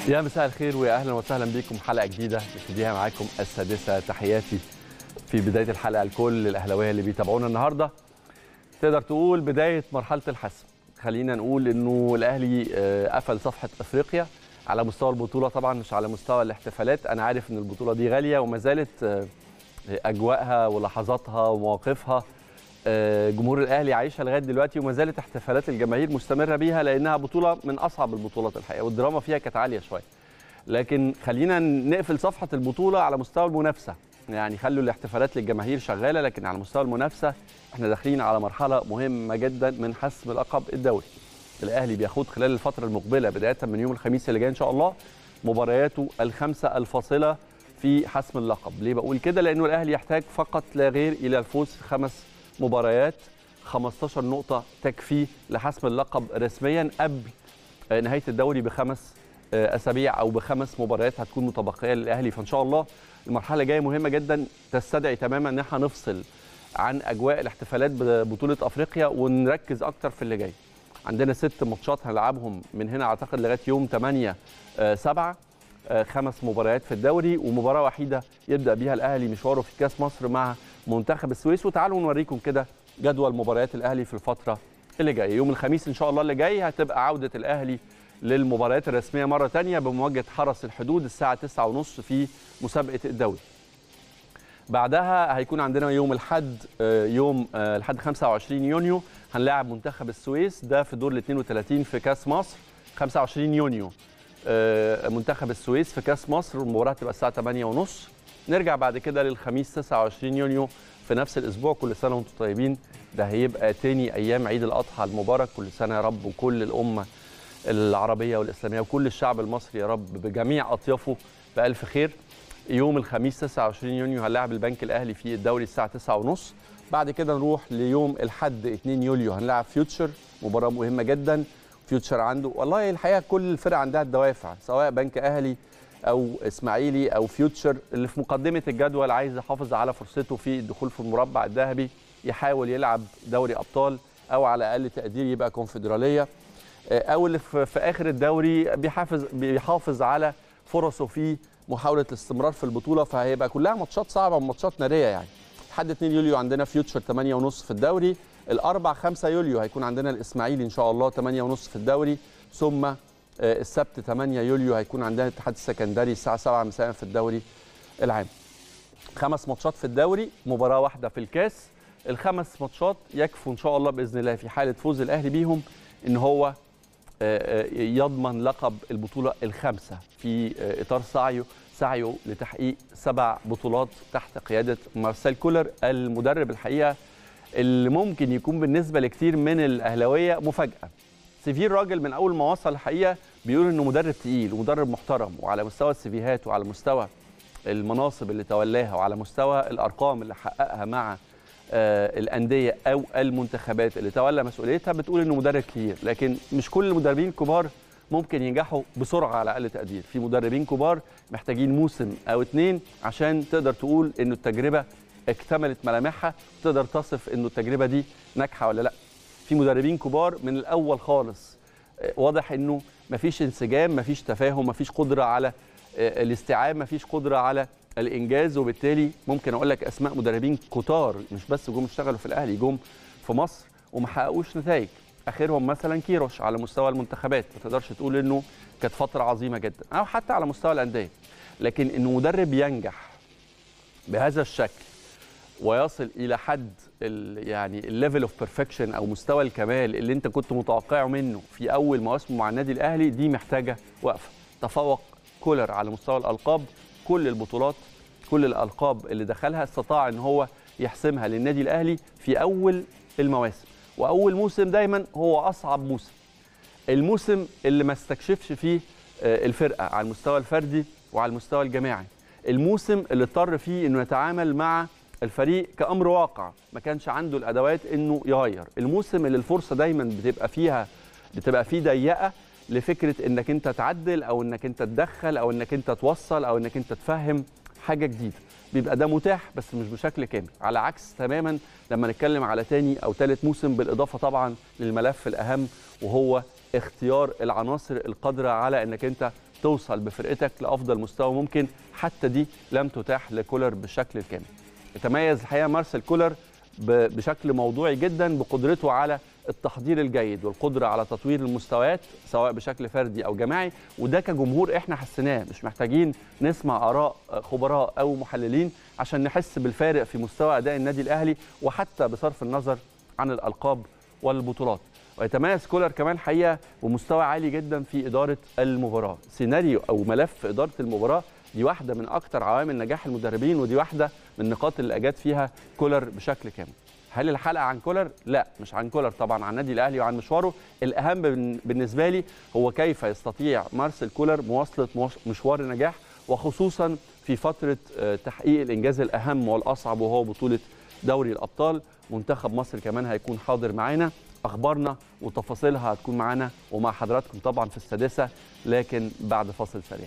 يا مساء الخير ويا اهلا وسهلا بكم حلقه جديده نبتديها معاكم السادسه تحياتي في بدايه الحلقه لكل الاهلاويه اللي بيتابعونا النهارده تقدر تقول بدايه مرحله الحسم خلينا نقول انه الاهلي آه، قفل صفحه افريقيا على مستوى البطوله طبعا مش على مستوى الاحتفالات انا عارف ان البطوله دي غاليه وما زالت آه، اجواءها ولحظاتها ومواقفها آه، جمهور الاهلي عايشه لغايه دلوقتي وما زالت احتفالات الجماهير مستمره بيها لانها بطوله من اصعب البطولات الحقيقه والدراما فيها كانت عاليه شويه لكن خلينا نقفل صفحه البطوله على مستوى المنافسه يعني خلوا الاحتفالات للجماهير شغاله لكن على مستوى المنافسه احنا داخلين على مرحله مهمه جدا من حسم لقب الدوري الاهلي بياخد خلال الفتره المقبله بدايه من يوم الخميس اللي جاي ان شاء الله مبارياته الخمسه الفاصله في حسم اللقب ليه بقول كده لانه الاهلي يحتاج فقط لا غير الى الفوز في خمس مباريات 15 نقطه تكفي لحسم اللقب رسميا قبل نهايه الدوري بخمس اسابيع او بخمس مباريات هتكون متبقيه للاهلي فان شاء الله المرحله الجايه مهمه جدا تستدعي تماما ان احنا نفصل عن اجواء الاحتفالات ببطوله افريقيا ونركز اكتر في اللي جاي عندنا ست ماتشات هنلعبهم من هنا اعتقد لغايه يوم 8 7 خمس مباريات في الدوري ومباراه وحيده يبدا بيها الاهلي مشواره في كاس مصر مع منتخب السويس وتعالوا نوريكم كده جدول مباريات الاهلي في الفتره اللي جايه يوم الخميس ان شاء الله اللي جاي هتبقى عوده الاهلي للمباريات الرسميه مره ثانيه بمواجهه حرس الحدود الساعه 9:30 في مسابقه الدوري بعدها هيكون عندنا يوم الحد يوم الحد 25 يونيو هنلاعب منتخب السويس ده في دور ال 32 في كاس مصر 25 يونيو منتخب السويس في كاس مصر المباراه تبقى الساعه 8:30 نرجع بعد كده للخميس 29 يونيو في نفس الاسبوع كل سنه وانتم طيبين ده هيبقى تاني ايام عيد الاضحى المبارك كل سنه يا رب وكل الامه العربيه والاسلاميه وكل الشعب المصري يا رب بجميع اطيافه بالف خير يوم الخميس 29 يونيو هنلاعب البنك الاهلي في الدوري الساعه 9:30 بعد كده نروح ليوم الحد 2 يوليو هنلاعب فيوتشر مباراه مهمه جدا فيوتشر عنده والله الحقيقه كل الفرق عندها الدوافع سواء بنك اهلي او اسماعيلي او فيوتشر اللي في مقدمه الجدول عايز يحافظ على فرصته في الدخول في المربع الذهبي يحاول يلعب دوري ابطال او على اقل تقدير يبقى كونفدراليه او اللي في اخر الدوري بيحافظ بيحافظ على فرصه في محاوله الاستمرار في البطوله فهيبقى كلها ماتشات صعبه وماتشات ناريه يعني لحد 2 يوليو عندنا فيوتشر 8:30 في الدوري الاربع 5 يوليو هيكون عندنا الاسماعيلي ان شاء الله 8:30 في الدوري ثم السبت 8 يوليو هيكون عندنا الاتحاد السكندري الساعه 7 مساء في الدوري العام خمس ماتشات في الدوري مباراه واحده في الكاس الخمس ماتشات يكفوا ان شاء الله باذن الله في حاله فوز الاهلي بيهم ان هو يضمن لقب البطوله الخامسه في اطار سعيه سعيه لتحقيق سبع بطولات تحت قياده مارسيل كولر المدرب الحقيقه اللي ممكن يكون بالنسبه لكثير من الاهلاويه مفاجاه سيفير راجل من اول ما وصل الحقيقه بيقول انه مدرب تقيل ومدرب محترم وعلى مستوى السيفيهات وعلى مستوى المناصب اللي تولاها وعلى مستوى الارقام اللي حققها مع آه الانديه او المنتخبات اللي تولى مسؤوليتها بتقول انه مدرب كبير لكن مش كل المدربين الكبار ممكن ينجحوا بسرعه على اقل تقدير في مدربين كبار محتاجين موسم او اتنين عشان تقدر تقول انه التجربه اكتملت ملامحها وتقدر تصف انه التجربه دي ناجحه ولا لا في مدربين كبار من الاول خالص واضح انه مفيش انسجام مفيش تفاهم مفيش قدره على الاستيعاب مفيش قدره على الانجاز وبالتالي ممكن اقول لك اسماء مدربين كتار مش بس جم اشتغلوا في الاهلي جم في مصر وما حققوش نتائج اخرهم مثلا كيروش على مستوى المنتخبات ما تقدرش تقول انه كانت فتره عظيمه جدا او حتى على مستوى الانديه لكن انه مدرب ينجح بهذا الشكل ويصل الى حد ال يعني الليفل اوف بيرفكشن او مستوى الكمال اللي انت كنت متوقعه منه في اول مواسمه مع النادي الاهلي دي محتاجه وقفه تفوق كولر على مستوى الالقاب كل البطولات كل الالقاب اللي دخلها استطاع ان هو يحسمها للنادي الاهلي في اول المواسم واول موسم دايما هو اصعب موسم الموسم اللي ما استكشفش فيه الفرقه على المستوى الفردي وعلى المستوى الجماعي الموسم اللي اضطر فيه انه يتعامل مع الفريق كامر واقع ما كانش عنده الادوات انه يغير الموسم اللي الفرصه دايما بتبقى فيها بتبقى فيه ضيقه لفكره انك انت تعدل او انك انت تدخل او انك انت توصل او انك انت تفهم حاجه جديده بيبقى ده متاح بس مش بشكل كامل على عكس تماما لما نتكلم على تاني او ثالث موسم بالاضافه طبعا للملف الاهم وهو اختيار العناصر القادره على انك انت توصل بفرقتك لافضل مستوى ممكن حتى دي لم تتاح لكولر بالشكل الكامل يتميز الحقيقه مارسيل كولر ب- بشكل موضوعي جدا بقدرته على التحضير الجيد والقدره على تطوير المستويات سواء بشكل فردي او جماعي وده كجمهور احنا حسيناه مش محتاجين نسمع اراء خبراء او محللين عشان نحس بالفارق في مستوى اداء النادي الاهلي وحتى بصرف النظر عن الالقاب والبطولات ويتميز كولر كمان حقيقه بمستوى عالي جدا في اداره المباراه سيناريو او ملف اداره المباراه دي واحده من اكتر عوامل نجاح المدربين ودي واحده من النقاط اللي اجاد فيها كولر بشكل كامل هل الحلقه عن كولر لا مش عن كولر طبعا عن النادي الاهلي وعن مشواره الاهم بن- بالنسبه لي هو كيف يستطيع مارسيل كولر مواصله موش- مشوار النجاح وخصوصا في فتره آه، تحقيق الانجاز الاهم والاصعب وهو بطوله دوري الابطال منتخب مصر كمان هيكون حاضر معانا اخبارنا وتفاصيلها هتكون معانا ومع حضراتكم طبعا في السادسه لكن بعد فاصل سريع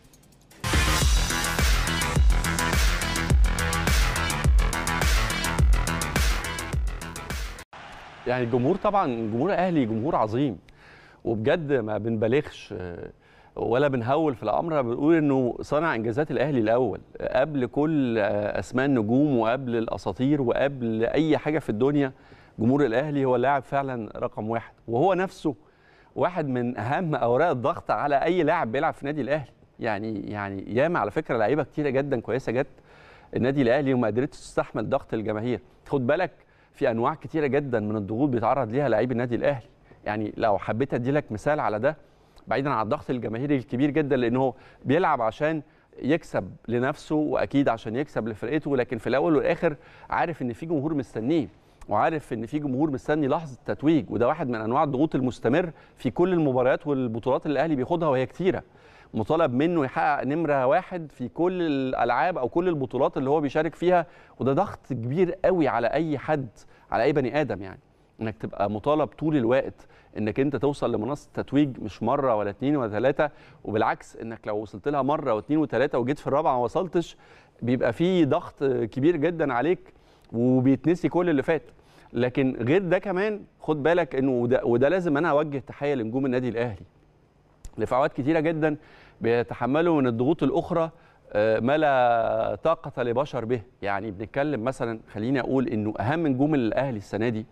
يعني الجمهور طبعا جمهور الاهلي جمهور عظيم وبجد ما بنبالغش آه، ولا بنهول في الامر بنقول انه صنع انجازات الاهلي الاول قبل كل آه، اسماء النجوم وقبل الاساطير وقبل اي حاجه في الدنيا جمهور الاهلي هو اللاعب فعلا رقم واحد وهو نفسه واحد من اهم اوراق الضغط على اي لاعب بيلعب في النادي الاهلي يعني يعني ياما على فكره لعيبه كتيره جدا كويسه جت النادي الاهلي وما قدرتش تستحمل ضغط الجماهير خد بالك في انواع كتيره جدا من الضغوط بيتعرض ليها لعيب النادي الاهلي يعني لو حبيت ادي لك مثال على ده بعيدا عن الضغط الجماهيري الكبير جدا لانه هو بيلعب عشان يكسب لنفسه واكيد عشان يكسب لفرقته لكن في الاول والاخر عارف ان في جمهور مستنيه وعارف ان في جمهور مستني لحظه التتويج وده واحد من انواع الضغوط المستمر في كل المباريات والبطولات اللي الاهلي بياخدها وهي كتيره مطالب منه يحقق نمره واحد في كل الالعاب او كل البطولات اللي هو بيشارك فيها وده ضغط كبير قوي على اي حد على اي بني ادم يعني انك تبقى مطالب طول الوقت انك انت توصل لمنصه التتويج مش مره ولا اتنين ولا ثلاثه وبالعكس انك لو وصلت لها مره واثنين وثلاثه وجيت في الرابعه ما وصلتش بيبقى في ضغط كبير جدا عليك وبيتنسي كل اللي فات لكن غير ده كمان خد بالك انه وده, وده لازم انا اوجه تحيه لنجوم النادي الاهلي اللي في اوقات كتيره جدا بيتحملوا من الضغوط الاخرى آه، ما لا طاقه لبشر به يعني بنتكلم مثلا خليني اقول انه اهم نجوم الاهلي السنه دي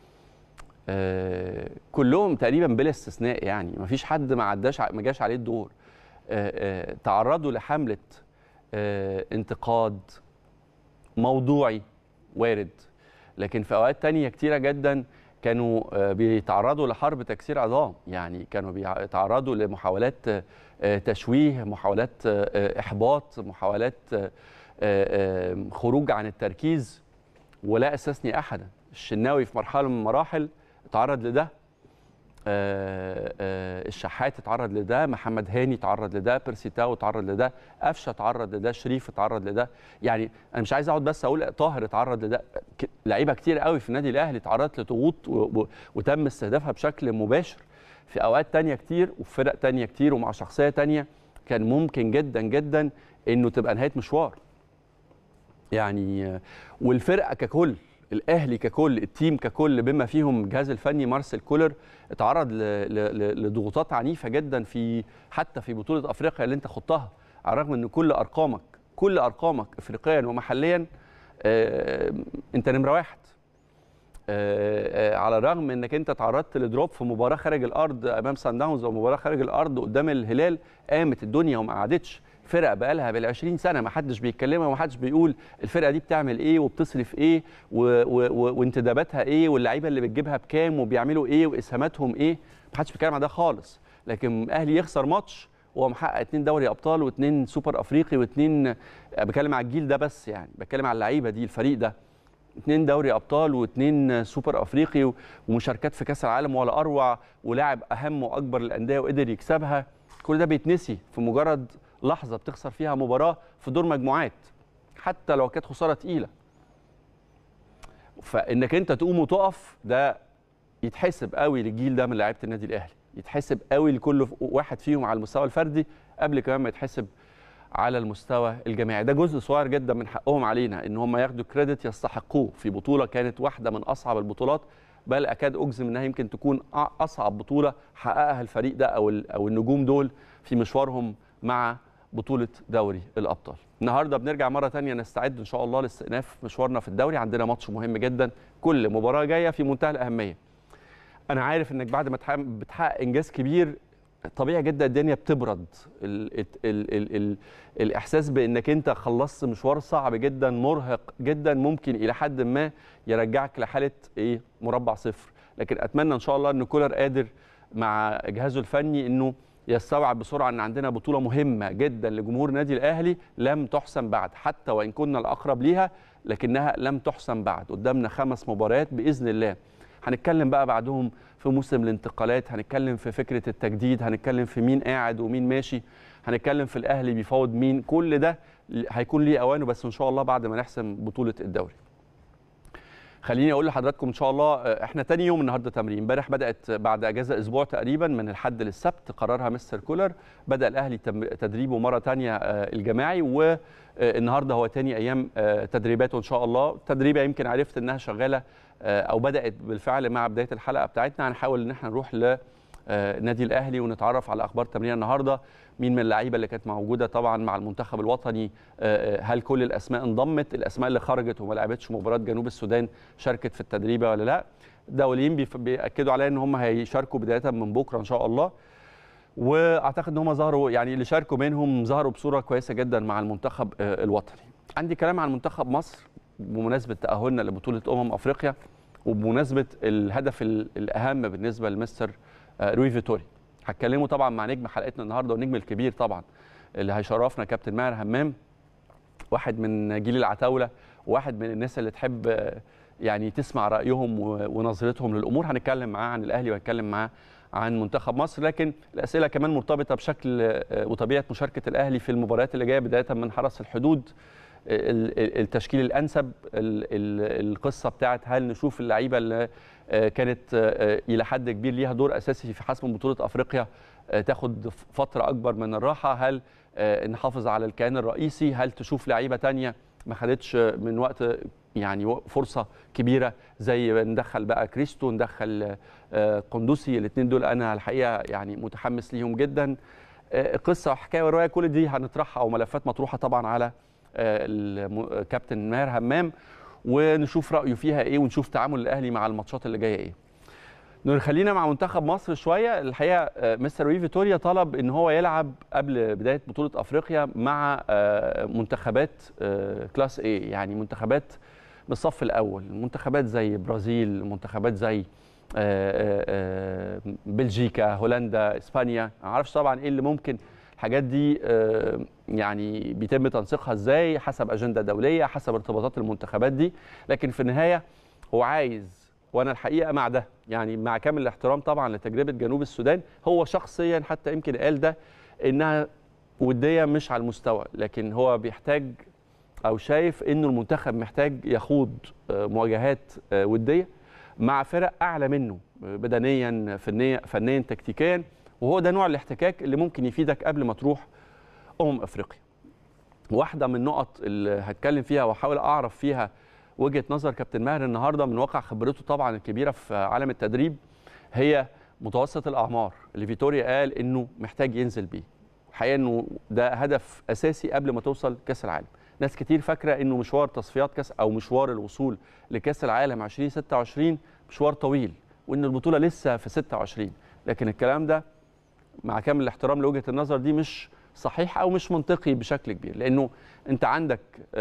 آه، كلهم تقريبا بلا استثناء يعني ما فيش حد ما عداش ع- ما جاش عليه الدور آه، آه، تعرضوا لحمله آه، انتقاد موضوعي وارد لكن في اوقات تانية كتيره جدا كانوا آه، بيتعرضوا لحرب تكسير عظام يعني كانوا بيتعرضوا لمحاولات آه، آه، تشويه محاولات آه، آه، احباط محاولات آه، آه، خروج عن التركيز ولا استثني احدا الشناوي في مرحله من المراحل اتعرض لده آه، آه، الشحات اتعرض لده محمد هاني اتعرض لده بيرسي تاو اتعرض لده قفشه اتعرض لده شريف اتعرض لده يعني انا مش عايز اقعد بس اقول طاهر اتعرض لده ك- لعيبه كتير قوي في النادي الاهلي اتعرضت لضغوط و- و- وتم استهدافها بشكل مباشر في اوقات تانية كتير وفي فرق تانية كتير ومع شخصيه تانية كان ممكن جدا جدا انه تبقى نهايه مشوار يعني آه، والفرقه ككل الاهلي ككل التيم ككل بما فيهم الجهاز الفني مارسيل كولر اتعرض ل- ل- ل- لضغوطات عنيفه جدا في حتى في بطوله افريقيا اللي انت خضتها على الرغم ان كل ارقامك كل ارقامك افريقيا ومحليا آه، انت نمره واحد آه، آه، على الرغم انك انت تعرضت لدروب في مباراه خارج الارض امام سان داونز او مباراه خارج الارض قدام الهلال قامت الدنيا وما قعدتش فرقه بقى لها بال 20 سنه ما حدش بيتكلمها وما حدش بيقول الفرقه دي بتعمل ايه وبتصرف ايه و و و وانتداباتها ايه واللعيبه اللي بتجيبها بكام وبيعملوا ايه واسهاماتهم ايه ما حدش بيتكلم عن ده خالص لكن الاهلي يخسر ماتش وهو محقق اتنين دوري ابطال واتنين سوبر افريقي واتنين بتكلم على الجيل ده بس يعني بتكلم على اللعيبه دي الفريق ده اتنين دوري ابطال واتنين سوبر افريقي ومشاركات في كاس العالم ولا اروع ولاعب اهم واكبر الانديه وقدر يكسبها كل ده بيتنسي في مجرد لحظه بتخسر فيها مباراه في دور مجموعات حتى لو كانت خساره تقيله فانك انت تقوم وتقف ده يتحسب قوي للجيل ده من لعيبه النادي الاهلي يتحسب قوي لكل واحد فيهم على المستوى الفردي قبل كمان ما يتحسب على المستوى الجماعي ده جزء صغير جدا من حقهم علينا ان هم ياخدوا كريدت يستحقوه في بطوله كانت واحده من اصعب البطولات بل اكاد اجزم انها يمكن تكون اصعب بطوله حققها الفريق ده او او النجوم دول في مشوارهم مع بطوله دوري الابطال النهارده بنرجع مره ثانيه نستعد ان شاء الله لاستئناف مشوارنا في الدوري عندنا ماتش مهم جدا كل مباراه جايه في منتهى الاهميه انا عارف انك بعد ما بتحقق انجاز كبير طبيعي جدا الدنيا بتبرد ال ال ال ال ال الاحساس بانك انت خلصت مشوار صعب جدا مرهق جدا ممكن الى حد ما يرجعك لحاله ايه مربع صفر لكن اتمنى ان شاء الله ان كولر قادر مع جهازه الفني انه يستوعب بسرعه ان عندنا بطوله مهمه جدا لجمهور النادي الاهلي لم تحسم بعد حتى وان كنا الاقرب ليها لكنها لم تحسم بعد قدامنا خمس مباريات باذن الله هنتكلم بقى بعدهم في موسم الانتقالات هنتكلم في فكره التجديد هنتكلم في مين قاعد ومين ماشي هنتكلم في الاهلي بيفاوض مين كل ده هيكون ليه اوانه بس ان شاء الله بعد ما نحسم بطوله الدوري خليني اقول لحضراتكم ان شاء الله احنا تاني يوم النهارده تمرين امبارح بدات بعد اجازه اسبوع تقريبا من الحد للسبت قررها مستر كولر بدا الاهلي تدريبه مره تانية الجماعي والنهارده هو تاني ايام تدريباته ان شاء الله تدريبه يمكن عرفت انها شغاله او بدات بالفعل مع بدايه الحلقه بتاعتنا هنحاول ان احنا نروح ل النادي الاهلي ونتعرف على اخبار تمرين النهارده مين من اللعيبه اللي كانت موجوده طبعا مع المنتخب الوطني هل كل الاسماء انضمت الاسماء اللي خرجت وما لعبتش مباراه جنوب السودان شاركت في التدريبه ولا لا الدوليين بياكدوا عليا ان هم هيشاركوا بدايه من بكره ان شاء الله واعتقد ان هم ظهروا يعني اللي شاركوا منهم ظهروا بصوره كويسه جدا مع المنتخب الوطني عندي كلام عن منتخب مصر بمناسبه تاهلنا لبطوله امم افريقيا وبمناسبه الهدف الاهم بالنسبه لمستر روي فيتوري هتكلموا طبعا مع نجم حلقتنا النهارده والنجم الكبير طبعا اللي هيشرفنا كابتن ماهر همام واحد من جيل العتاوله واحد من الناس اللي تحب يعني تسمع رايهم ونظرتهم للامور هنتكلم معاه عن الاهلي وهنتكلم معاه عن منتخب مصر لكن الاسئله كمان مرتبطه بشكل وطبيعه مشاركه الاهلي في المباريات اللي جايه بدايه من حرس الحدود التشكيل الانسب القصه بتاعت هل نشوف اللعيبه اللي كانت الى حد كبير ليها دور اساسي في حسم بطوله افريقيا تاخد فتره اكبر من الراحه هل نحافظ على الكيان الرئيسي هل تشوف لعيبه تانية ما خدتش من وقت يعني فرصه كبيره زي ندخل بقى كريستو ندخل قندوسي الاثنين دول انا الحقيقه يعني متحمس ليهم جدا قصه وحكايه وروايه كل دي هنطرحها او ملفات مطروحه طبعا على الكابتن ماهر همام ونشوف رايه فيها ايه ونشوف تعامل الاهلي مع الماتشات اللي جايه ايه خلينا مع منتخب مصر شويه الحقيقه مستر وي فيتوريا طلب ان هو يلعب قبل بدايه بطوله افريقيا مع منتخبات كلاس ايه يعني منتخبات من الصف الاول منتخبات زي برازيل منتخبات زي بلجيكا هولندا اسبانيا ما اعرفش طبعا ايه اللي ممكن الحاجات دي يعني بيتم تنسيقها ازاي حسب اجنده دوليه حسب ارتباطات المنتخبات دي لكن في النهايه هو عايز وانا الحقيقه مع ده يعني مع كامل الاحترام طبعا لتجربه جنوب السودان هو شخصيا حتى يمكن قال ده انها وديه مش على المستوى لكن هو بيحتاج او شايف انه المنتخب محتاج يخوض مواجهات وديه مع فرق اعلى منه بدنيا فنيا فنيا تكتيكيا وهو ده نوع الاحتكاك اللي ممكن يفيدك قبل ما تروح امم افريقيا واحده من النقط اللي هتكلم فيها واحاول اعرف فيها وجهه نظر كابتن ماهر النهارده من واقع خبرته طبعا الكبيره في عالم التدريب هي متوسط الاعمار اللي فيتوريا قال انه محتاج ينزل بيه الحقيقه انه ده هدف اساسي قبل ما توصل كاس العالم ناس كتير فاكره انه مشوار تصفيات كاس او مشوار الوصول لكاس العالم 2026 مشوار طويل وان البطوله لسه في 26 لكن الكلام ده مع كامل الاحترام لوجهه النظر دي مش صحيح او مش منطقي بشكل كبير لانه انت عندك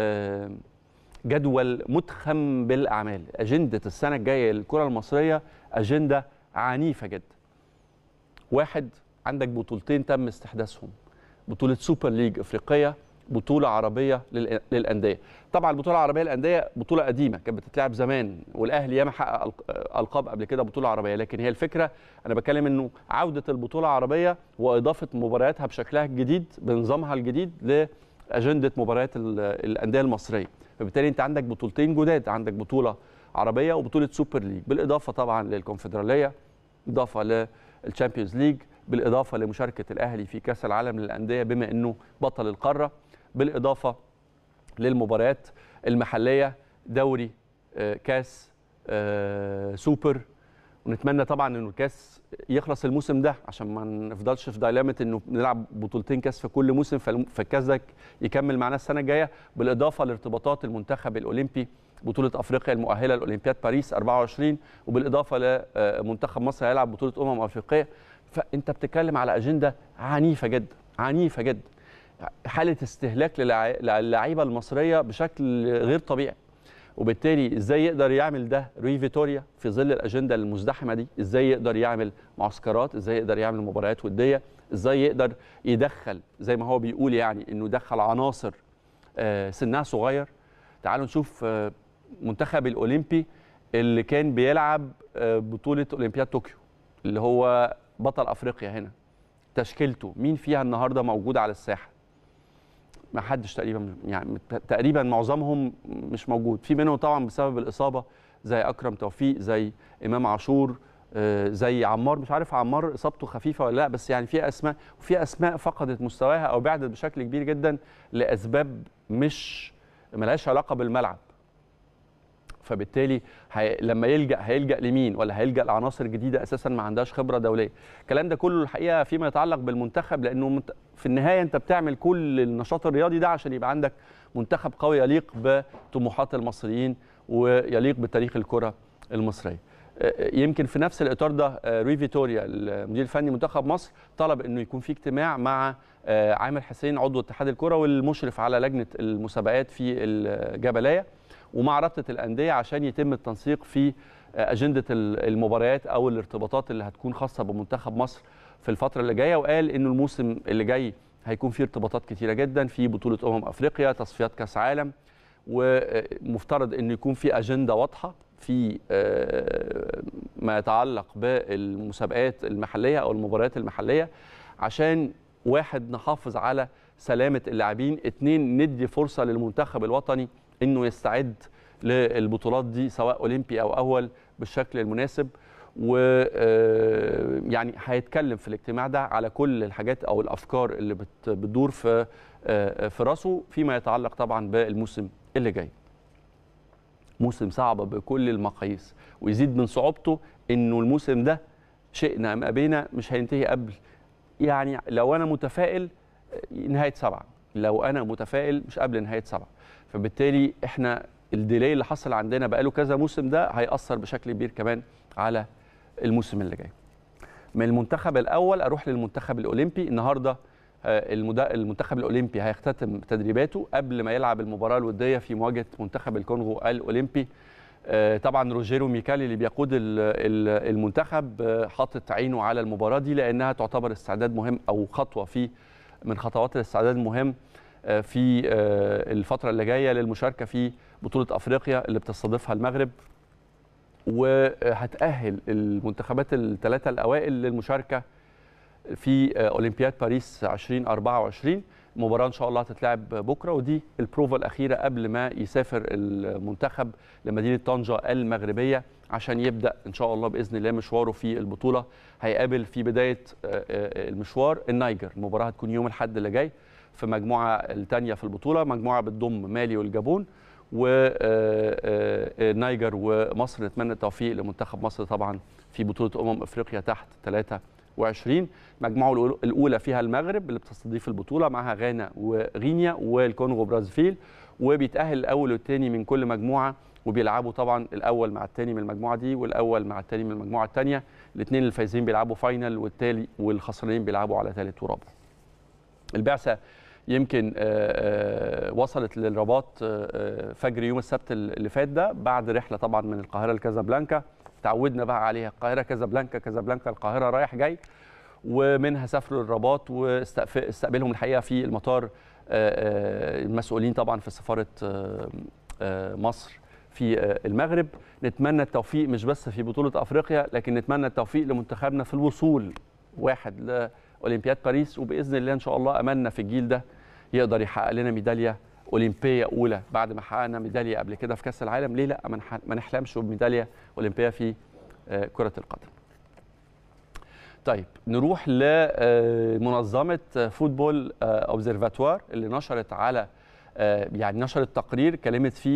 جدول متخم بالاعمال اجنده السنه الجايه للكره المصريه اجنده عنيفه جدا واحد عندك بطولتين تم استحداثهم بطوله سوبر ليج افريقيه بطوله عربيه للانديه طبعا البطوله العربيه للانديه بطوله قديمه كانت بتتلعب زمان والاهلي ياما حقق القاب قبل كده بطوله عربيه لكن هي الفكره انا بتكلم انه عوده البطوله العربيه واضافه مبارياتها بشكلها الجديد بنظامها الجديد لاجنده مباريات الانديه المصريه فبالتالي انت عندك بطولتين جداد عندك بطوله عربيه وبطوله سوبر ليج بالاضافه طبعا للكونفدراليه اضافه للشامبيونز ليج بالاضافه لمشاركه الاهلي في كاس العالم للانديه بما انه بطل القاره بالاضافه للمباريات المحليه دوري كاس سوبر ونتمنى طبعا انه الكاس يخلص الموسم ده عشان ما نفضلش في دايلامه انه نلعب بطولتين كاس في كل موسم فالكاس ده يكمل معانا السنه الجايه بالاضافه لارتباطات المنتخب الاولمبي بطوله افريقيا المؤهله لاولمبياد باريس 24 وبالاضافه لمنتخب مصر هيلعب بطوله امم افريقيه فانت بتتكلم على اجنده عنيفه جدا عنيفه جدا حاله استهلاك للعيبه المصريه بشكل غير طبيعي وبالتالي ازاي يقدر يعمل ده روي فيتوريا في ظل الاجنده المزدحمه دي ازاي يقدر يعمل معسكرات ازاي يقدر يعمل مباريات وديه ازاي يقدر يدخل زي ما هو بيقول يعني انه يدخل عناصر سنها صغير تعالوا نشوف منتخب الاولمبي اللي كان بيلعب بطوله اولمبياد طوكيو اللي هو بطل افريقيا هنا تشكيلته مين فيها النهارده موجود على الساحه ما حدش تقريبا يعني تقريبا معظمهم مش موجود في منهم طبعا بسبب الاصابه زي اكرم توفيق زي امام عاشور زي عمار مش عارف عمار اصابته خفيفه ولا لا بس يعني في اسماء وفي اسماء فقدت مستواها او بعدت بشكل كبير جدا لاسباب مش ملهاش علاقه بالملعب فبالتالي هي... لما يلجا هيلجا لمين ولا هيلجا لعناصر جديده اساسا ما عندهاش خبره دوليه الكلام ده كله الحقيقه فيما يتعلق بالمنتخب لانه في النهايه انت بتعمل كل النشاط الرياضي ده عشان يبقى عندك منتخب قوي يليق بطموحات المصريين ويليق بتاريخ الكره المصريه يمكن في نفس الاطار ده روي فيتوريا المدير الفني منتخب مصر طلب انه يكون في اجتماع مع عامر حسين عضو اتحاد الكره والمشرف على لجنه المسابقات في الجبليه ومع رابطه الانديه عشان يتم التنسيق في اجنده المباريات او الارتباطات اللي هتكون خاصه بمنتخب مصر في الفتره اللي جايه وقال انه الموسم اللي جاي هيكون فيه ارتباطات كتيره جدا في بطوله امم افريقيا تصفيات كاس عالم ومفترض انه يكون في اجنده واضحه في ما يتعلق بالمسابقات المحليه او المباريات المحليه عشان واحد نحافظ على سلامه اللاعبين اثنين ندي فرصه للمنتخب الوطني انه يستعد للبطولات دي سواء اولمبي او اول بالشكل المناسب و يعني هيتكلم في الاجتماع ده على كل الحاجات او الافكار اللي بتدور في في راسه فيما يتعلق طبعا بالموسم اللي جاي موسم صعب بكل المقاييس ويزيد من صعوبته انه الموسم ده شئنا ام ابينا مش هينتهي قبل يعني لو انا متفائل نهايه سبعه لو انا متفائل مش قبل نهايه سبعه فبالتالي احنا الديلي اللي حصل عندنا بقاله كذا موسم ده هيأثر بشكل كبير كمان على الموسم اللي جاي. من المنتخب الاول اروح للمنتخب الاولمبي النهارده المنتخب الاولمبي هيختتم تدريباته قبل ما يلعب المباراه الوديه في مواجهه منتخب الكونغو الاولمبي. طبعا روجيرو ميكالي اللي بيقود المنتخب حاطط عينه على المباراه دي لانها تعتبر استعداد مهم او خطوه في من خطوات الاستعداد المهم في الفترة اللي جاية للمشاركة في بطولة أفريقيا اللي بتستضيفها المغرب وهتأهل المنتخبات الثلاثة الأوائل للمشاركة في أولمبياد باريس 2024 المباراة إن شاء الله هتتلعب بكرة ودي البروفا الأخيرة قبل ما يسافر المنتخب لمدينة طنجة المغربية عشان يبدأ إن شاء الله بإذن الله مشواره في البطولة هيقابل في بداية المشوار النيجر المباراة هتكون يوم الأحد اللي جاي في مجموعه الثانيه في البطوله مجموعه بتضم مالي والجابون ونيجر ومصر نتمنى التوفيق لمنتخب مصر طبعا في بطوله امم افريقيا تحت 23 المجموعه الاولى فيها المغرب اللي بتستضيف البطوله معها غانا وغينيا والكونغو برازيل وبيتاهل الاول والثاني من كل مجموعه وبيلعبوا طبعا الاول مع الثاني من المجموعه دي والاول مع الثاني من المجموعه الثانيه الاثنين الفايزين بيلعبوا فاينل والتالي والخسرانين بيلعبوا على ثالث ورابع البعثه يمكن وصلت للرباط فجر يوم السبت اللي فات ده بعد رحله طبعا من القاهره لكازابلانكا تعودنا بقى عليها القاهره كازابلانكا كازابلانكا القاهره رايح جاي ومنها سافروا للرباط واستقبلهم الحقيقه في المطار المسؤولين طبعا في سفاره مصر في المغرب نتمنى التوفيق مش بس في بطوله افريقيا لكن نتمنى التوفيق لمنتخبنا في الوصول واحد ل اولمبياد باريس وباذن الله ان شاء الله املنا في الجيل ده يقدر يحقق لنا ميداليه اولمبيه اولى بعد ما حققنا ميداليه قبل كده في كاس العالم ليه لا ما نحلمش بميداليه اولمبيه في كره القدم طيب نروح لمنظمه فوتبول اوبزرفاتوار اللي نشرت على يعني نشرت تقرير كلمت فيه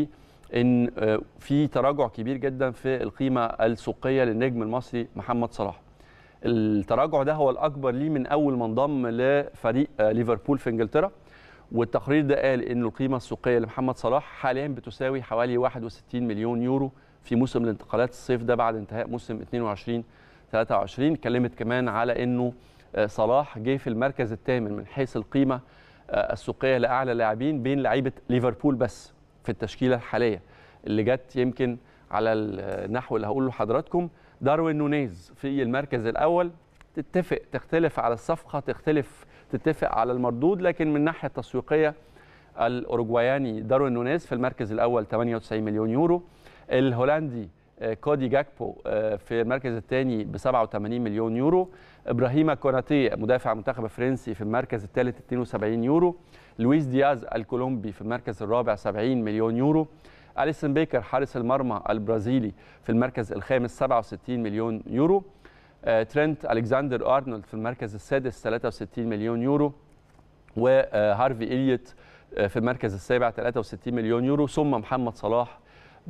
ان آه، في تراجع كبير جدا في القيمه السوقيه للنجم المصري محمد صلاح التراجع ده هو الاكبر ليه من اول ما انضم لفريق آه، ليفربول في انجلترا والتقرير ده قال ان القيمه السوقيه لمحمد صلاح حاليا بتساوي حوالي 61 مليون يورو في موسم الانتقالات الصيف ده بعد انتهاء موسم 22 23 اتكلمت كمان على انه آه، صلاح جه في المركز الثامن من حيث القيمه آه، السوقيه لاعلى لاعبين بين لعيبه ليفربول بس في التشكيله الحاليه اللي جت يمكن على النحو اللي هقوله لحضراتكم داروين نونيز في المركز الاول تتفق تختلف على الصفقه تختلف تتفق على المردود لكن من الناحيه التسويقيه الاوروجواياني داروين نونيز في المركز الاول 98 مليون يورو الهولندي آه، كودي جاكبو آه، في المركز الثاني ب 87 مليون يورو ابراهيم كوناتي مدافع منتخب فرنسي في المركز الثالث 72 يورو لويس دياز الكولومبي في المركز الرابع 70 مليون يورو اليسون بيكر حارس المرمى البرازيلي في المركز الخامس 67 مليون يورو آه، ترينت الكسندر ارنولد في المركز السادس 63 مليون يورو وهارفي إليوت آه، في المركز السابع 63 مليون يورو ثم محمد صلاح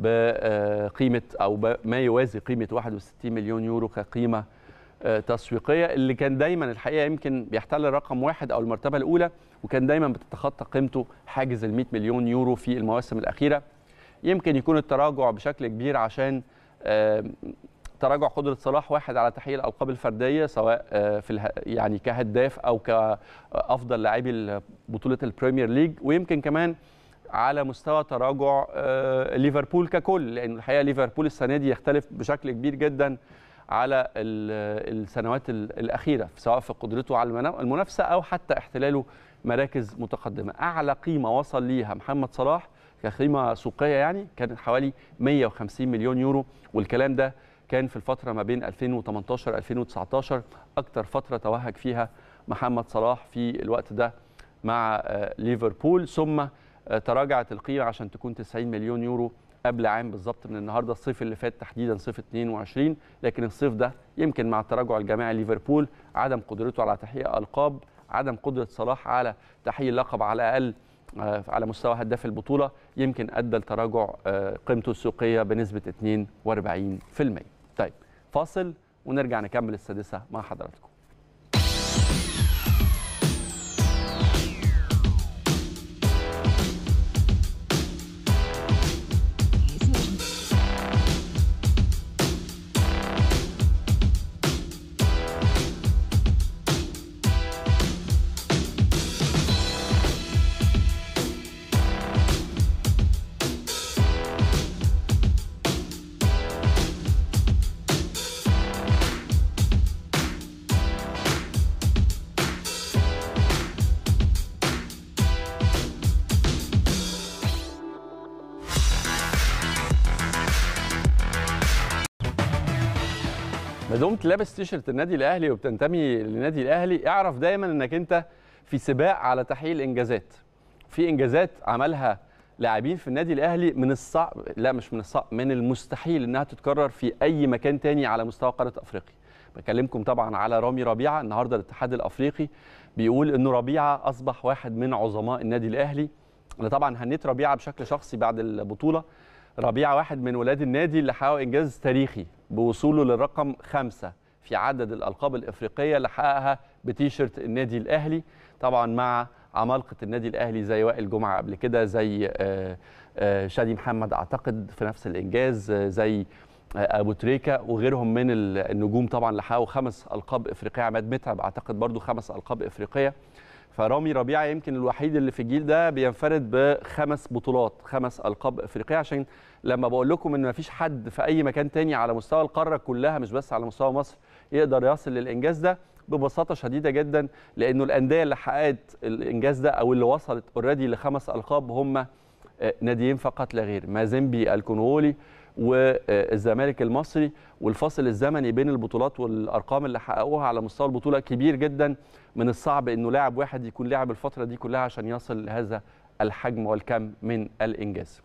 بقيمه او ب- ما يوازي قيمه 61 مليون يورو كقيمه آه، تسويقيه اللي كان دايما الحقيقه يمكن بيحتل رقم واحد او المرتبه الاولى وكان دايما بتتخطى قيمته حاجز ال 100 مليون يورو في المواسم الاخيره يمكن يكون التراجع بشكل كبير عشان آه، تراجع قدره صلاح واحد على تحقيق الالقاب الفرديه سواء آه، في اله- يعني كهداف او كافضل لاعبي بطوله البريمير ليج ويمكن كمان على مستوى تراجع آه، ليفربول ككل لان الحقيقه ليفربول السنه دي يختلف بشكل كبير جدا على ال- السنوات ال- الاخيره سواء في قدرته على المنا- المنافسه او حتى احتلاله مراكز متقدمه اعلى قيمه وصل ليها محمد صلاح كقيمه سوقيه يعني كانت حوالي 150 مليون يورو والكلام ده كان في الفتره ما بين 2018 2019 اكتر فتره توهج فيها محمد صلاح في الوقت ده مع آه، ليفربول ثم آه، تراجعت القيمه عشان تكون 90 مليون يورو قبل عام بالظبط من النهارده الصيف اللي فات تحديدا صيف 22 لكن الصيف ده يمكن مع التراجع الجماعي ليفربول عدم قدرته على تحقيق القاب عدم قدره صلاح على تحقيق اللقب على الاقل آه، على مستوى هداف البطوله يمكن ادى لتراجع آه، قيمته السوقيه بنسبه 42% طيب فاصل ونرجع نكمل السادسه مع حضراتكم ما دمت لابس تيشرت النادي الاهلي وبتنتمي للنادي الاهلي اعرف دايما انك انت في سباق على تحقيق الانجازات في انجازات عملها لاعبين في النادي الاهلي من الصعب لا مش من الصعب من المستحيل انها تتكرر في اي مكان تاني على مستوى قاره افريقيا بكلمكم طبعا على رامي ربيعه النهارده الاتحاد الافريقي بيقول انه ربيعه اصبح واحد من عظماء النادي الاهلي انا طبعا هنيت ربيعه بشكل شخصي بعد البطوله ربيعه واحد من ولاد النادي اللي حقق انجاز تاريخي بوصوله للرقم خمسة في عدد الالقاب الافريقيه اللي حققها بتيشيرت النادي الاهلي طبعا مع عمالقه النادي الاهلي زي وائل جمعه قبل كده زي آه، آه، شادي محمد اعتقد في نفس الانجاز آه، زي آه، ابو تريكه وغيرهم من ال- النجوم طبعا اللي حققوا خمس القاب افريقيه عماد متعب اعتقد برضو خمس القاب افريقيه فرامي ربيعه يمكن الوحيد اللي في الجيل ده بينفرد بخمس بطولات خمس القاب افريقيه عشان لما بقول لكم ان مفيش حد في اي مكان تاني على مستوى القاره كلها مش بس على مستوى مصر يقدر يصل للانجاز ده ببساطه شديده جدا لانه الانديه اللي حققت الانجاز ده او اللي وصلت اوريدي لخمس القاب هم آه، ناديين فقط لا غير مازيمبي الكونغولي والزمالك المصري والفاصل الزمني بين البطولات والارقام اللي حققوها على مستوى البطوله كبير جدا من الصعب انه لاعب واحد يكون لاعب الفتره دي كلها عشان يصل لهذا الحجم والكم من الانجاز.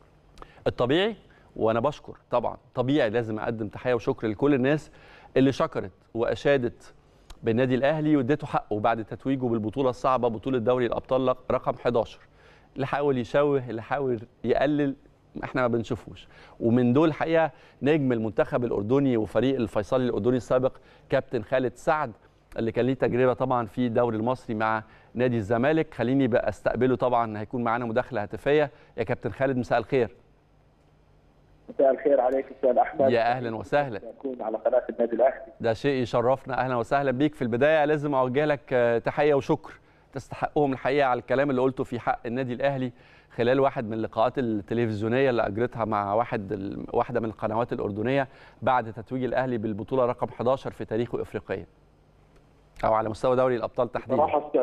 الطبيعي وانا بشكر طبعا طبيعي لازم اقدم تحيه وشكر لكل الناس اللي شكرت واشادت بالنادي الاهلي واديته حقه بعد تتويجه بالبطوله الصعبه بطوله دوري الابطال رقم 11 اللي حاول يشوه اللي حاول يقلل احنا ما بنشوفوش ومن دول الحقيقه نجم المنتخب الاردني وفريق الفيصلي الاردني السابق كابتن خالد سعد اللي كان ليه تجربه طبعا في الدوري المصري مع نادي الزمالك خليني بقى استقبله طبعا هيكون معانا مداخله هاتفيه يا كابتن خالد مساء الخير مساء الخير عليك استاذ احمد يا اهلا وسهلا اكون على قناه النادي الاهلي ده شيء يشرفنا اهلا وسهلا بيك في البدايه لازم اوجه لك تحيه وشكر تستحقهم الحقيقه على الكلام اللي قلته في حق النادي الاهلي خلال واحد من اللقاءات التلفزيونيه اللي اجرتها مع واحد واحده من القنوات الاردنيه بعد تتويج الاهلي بالبطوله رقم 11 في تاريخه افريقيا او على مستوى دوري الابطال تحديدا بصراحه استاذ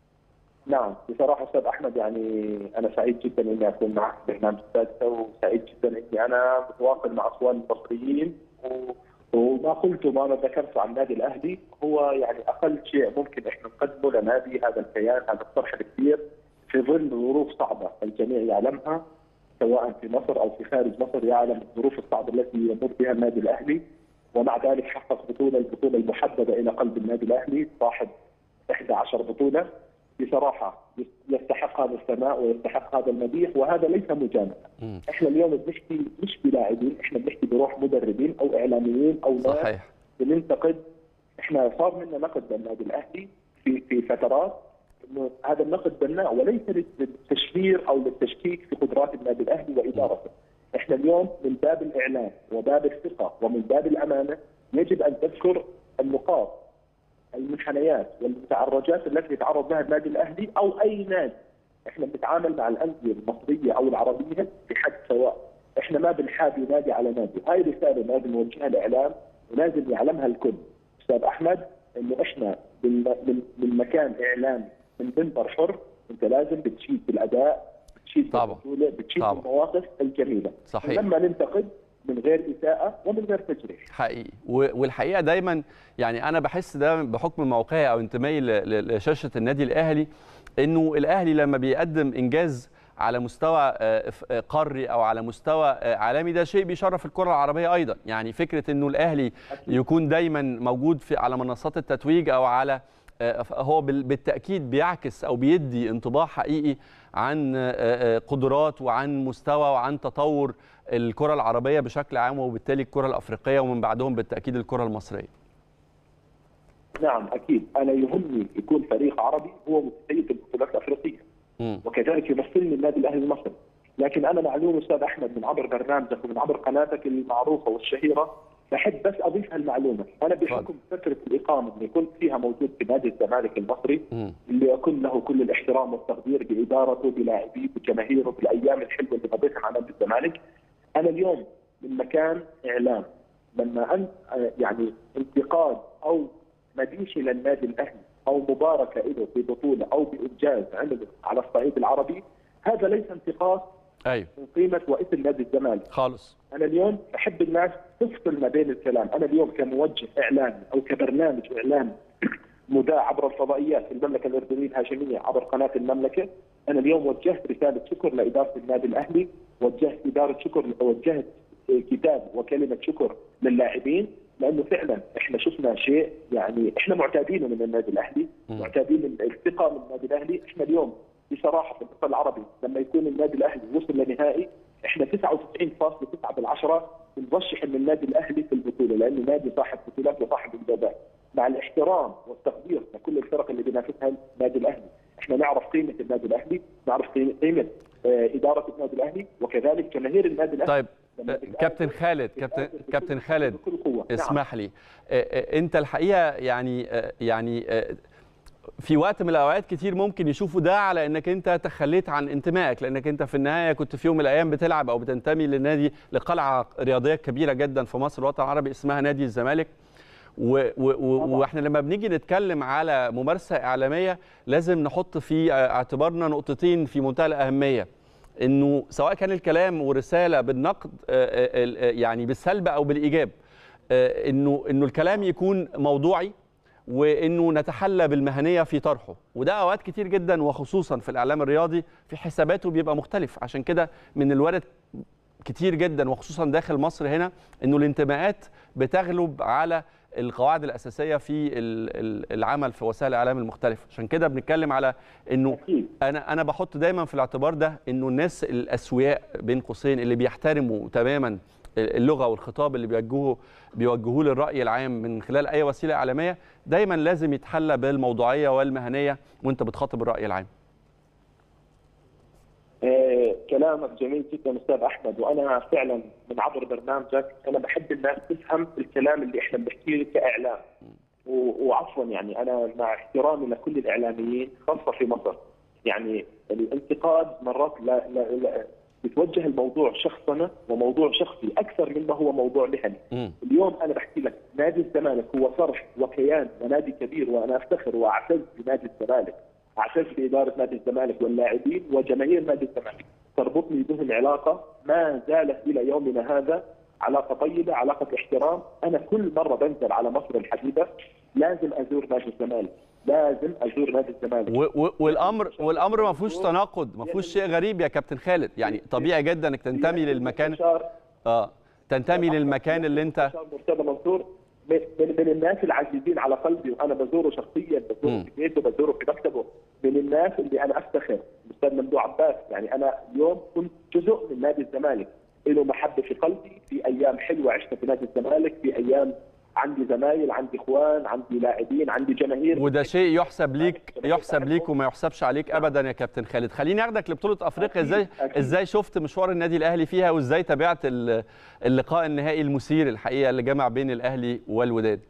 نعم بصراحه استاذ احمد يعني انا سعيد جدا اني اكون معك في برنامج السادسه وسعيد جدا اني انا متواصل مع اخوان المصريين و... وما قلته ما ذكرته عن النادي الاهلي هو يعني اقل شيء ممكن احنا نقدمه لنادي هذا الكيان هذا الطرح الكبير في ظل ظروف صعبه الجميع يعلمها سواء في مصر او في خارج مصر يعلم الظروف الصعبه التي يمر بها النادي الاهلي ومع ذلك حقق بطوله البطوله المحدده الى قلب النادي الاهلي صاحب 11 بطوله بصراحه يستحق هذا الثناء ويستحق هذا المديح وهذا ليس مجامله. احنا اليوم بنحكي مش بلاعبين احنا بنحكي بروح مدربين او اعلاميين او ناس صحيح بننتقد احنا صار منا نقد للنادي الاهلي في في فترات انه هذا النقد بناء وليس للتشهير او للتشكيك في قدرات النادي الاهلي وادارته. احنا اليوم من باب الاعلام وباب الثقه ومن باب الامانه يجب ان تذكر النقاط المنحنيات والتعرجات التي يتعرض لها النادي الاهلي او اي نادي احنا بنتعامل مع الانديه المصريه او العربيه بحد سواء احنا ما بنحابي نادي على نادي هاي رساله لازم نوجهها الاعلام ولازم يعلمها الكل استاذ احمد انه احنا من من مكان اعلامي من منبر حر انت لازم بتشيد بالاداء بتشيد طبعا بالبطوله بتشيد طبعا. بالمواقف الجميله صحيح لما ننتقد من غير اساءه ومن غير تجريح حقيقي والحقيقه دايما يعني انا بحس ده بحكم موقعي او انتمائي لشاشه النادي الاهلي انه الاهلي لما بيقدم انجاز على مستوى قاري او على مستوى عالمي ده شيء بيشرف الكره العربيه ايضا يعني فكره انه الاهلي يكون دايما موجود في على منصات التتويج او على هو بالتاكيد بيعكس او بيدي انطباع حقيقي عن قدرات وعن مستوى وعن تطور الكره العربيه بشكل عام وبالتالي الكره الافريقيه ومن بعدهم بالتاكيد الكره المصريه. نعم اكيد انا يهمني يكون فريق عربي هو متسيد البطولات الافريقيه م. وكذلك يمثلني النادي الاهلي المصري لكن انا معلوم استاذ احمد من عبر برنامجك ومن عبر قناتك المعروفه والشهيره بحب بس اضيف هالمعلومه انا بحكم فتره الاقامه اللي كنت فيها موجود في نادي الزمالك المصري م. اللي اكون له كل الاحترام والتقدير بادارته بلاعبيه بجماهيره بالايام الحلوه اللي قضيتها مع نادي الزمالك انا اليوم من مكان اعلام لما انت يعني انتقاد او مديشه للنادي الاهلي او مباركه له في بطوله او بانجاز عمله على الصعيد العربي هذا ليس انتقاص ايوه من قيمه واسم نادي الزمالك خالص انا اليوم احب الناس تفصل ما بين الكلام انا اليوم كموجه اعلامي او كبرنامج اعلامي مذاع عبر الفضائيات في المملكه الاردنيه الهاشميه عبر قناه المملكه انا اليوم وجهت رساله شكر لاداره النادي الاهلي وجهت اداره شكر وجهت كتاب وكلمه شكر للاعبين لانه فعلا احنا شفنا شيء يعني احنا معتادينه من النادي الاهلي م. معتادين الثقه من النادي الاهلي احنا اليوم بصراحه في الوطن العربي لما يكون النادي الاهلي وصل لنهائي احنا 99.9 بالعشره بنرشح ان النادي الاهلي في البطوله لانه نادي صاحب بطولات وصاحب انجازات مع الاحترام والتقدير لكل الفرق اللي بينافسها النادي الاهلي احنا نعرف قيمه النادي الاهلي نعرف قيمه اداره النادي الاهلي وكذلك جماهير النادي الاهلي طيب كابتن خالد كابتن كابتن خالد اسمح لي انت الحقيقه يعني يعني في وقت من الاوقات كتير ممكن يشوفوا ده على انك انت تخليت عن انتمائك لانك انت في النهايه كنت في يوم من الايام بتلعب او بتنتمي لنادي لقلعه رياضيه كبيره جدا في مصر الوطن العربي اسمها نادي الزمالك و و و واحنا لما بنيجي نتكلم على ممارسه اعلاميه لازم نحط في اعتبارنا نقطتين في منتهى الاهميه انه سواء كان الكلام ورساله بالنقد يعني بالسلب او بالايجاب انه انه الكلام يكون موضوعي وانه نتحلى بالمهنيه في طرحه وده اوقات كتير جدا وخصوصا في الاعلام الرياضي في حساباته بيبقى مختلف عشان كده من الوارد كتير جدا وخصوصا داخل مصر هنا انه الانتماءات بتغلب على القواعد الاساسيه في العمل في وسائل الاعلام المختلفه عشان كده بنتكلم على انه انا انا بحط دايما في الاعتبار ده انه الناس الاسوياء بين قوسين اللي بيحترموا تماما اللغه والخطاب اللي بيوجهوه بيوجهوه للراي العام من خلال اي وسيله اعلاميه دايما لازم يتحلى بالموضوعيه والمهنيه وانت بتخاطب الراي العام آه، كلامك جميل جدا استاذ احمد وانا فعلا من عبر برنامجك انا بحب الناس تفهم الكلام اللي احنا بنحكيه كاعلام وعفوا يعني انا مع احترامي لكل الاعلاميين خاصه في مصر يعني الانتقاد مرات لا, لا, لا بتوجه الموضوع شخصنه وموضوع شخصي اكثر مما هو موضوع مهني. اليوم انا بحكي لك نادي الزمالك هو صرح وكيان ونادي كبير وانا افتخر واعتز بنادي الزمالك. اعتز باداره نادي الزمالك واللاعبين وجماهير نادي الزمالك. تربطني بهم علاقه ما زالت الى يومنا هذا علاقه طيبه، علاقه احترام، انا كل مره بنزل على مصر الحبيبه لازم ازور نادي الزمالك. لازم ازور نادي الزمالك والامر والامر ما فيهوش تناقض ما فيهوش شيء غريب يا كابتن خالد يعني طبيعي جدا انك تنتمي للمكان اه تنتمي للمكان اللي انت مرتضى منصور من, من الناس العزيزين على قلبي وانا بزوره شخصيا بزوره في بيته بزوره في مكتبه من الناس اللي انا افتخر الاستاذ ممدوح عباس يعني انا اليوم كنت جزء من نادي الزمالك له محبه في قلبي في ايام حلوه عشتها في نادي الزمالك في ايام عندي زمايل عندي اخوان عندي لاعبين عندي جماهير وده شيء يحسب ليك يحسب ليك وما يحسبش عليك ابدا يا كابتن خالد خليني اخدك لبطوله افريقيا ازاي ازاي شفت مشوار النادي الاهلي فيها وازاي تابعت اللقاء النهائي المثير الحقيقه اللي جمع بين الاهلي والوداد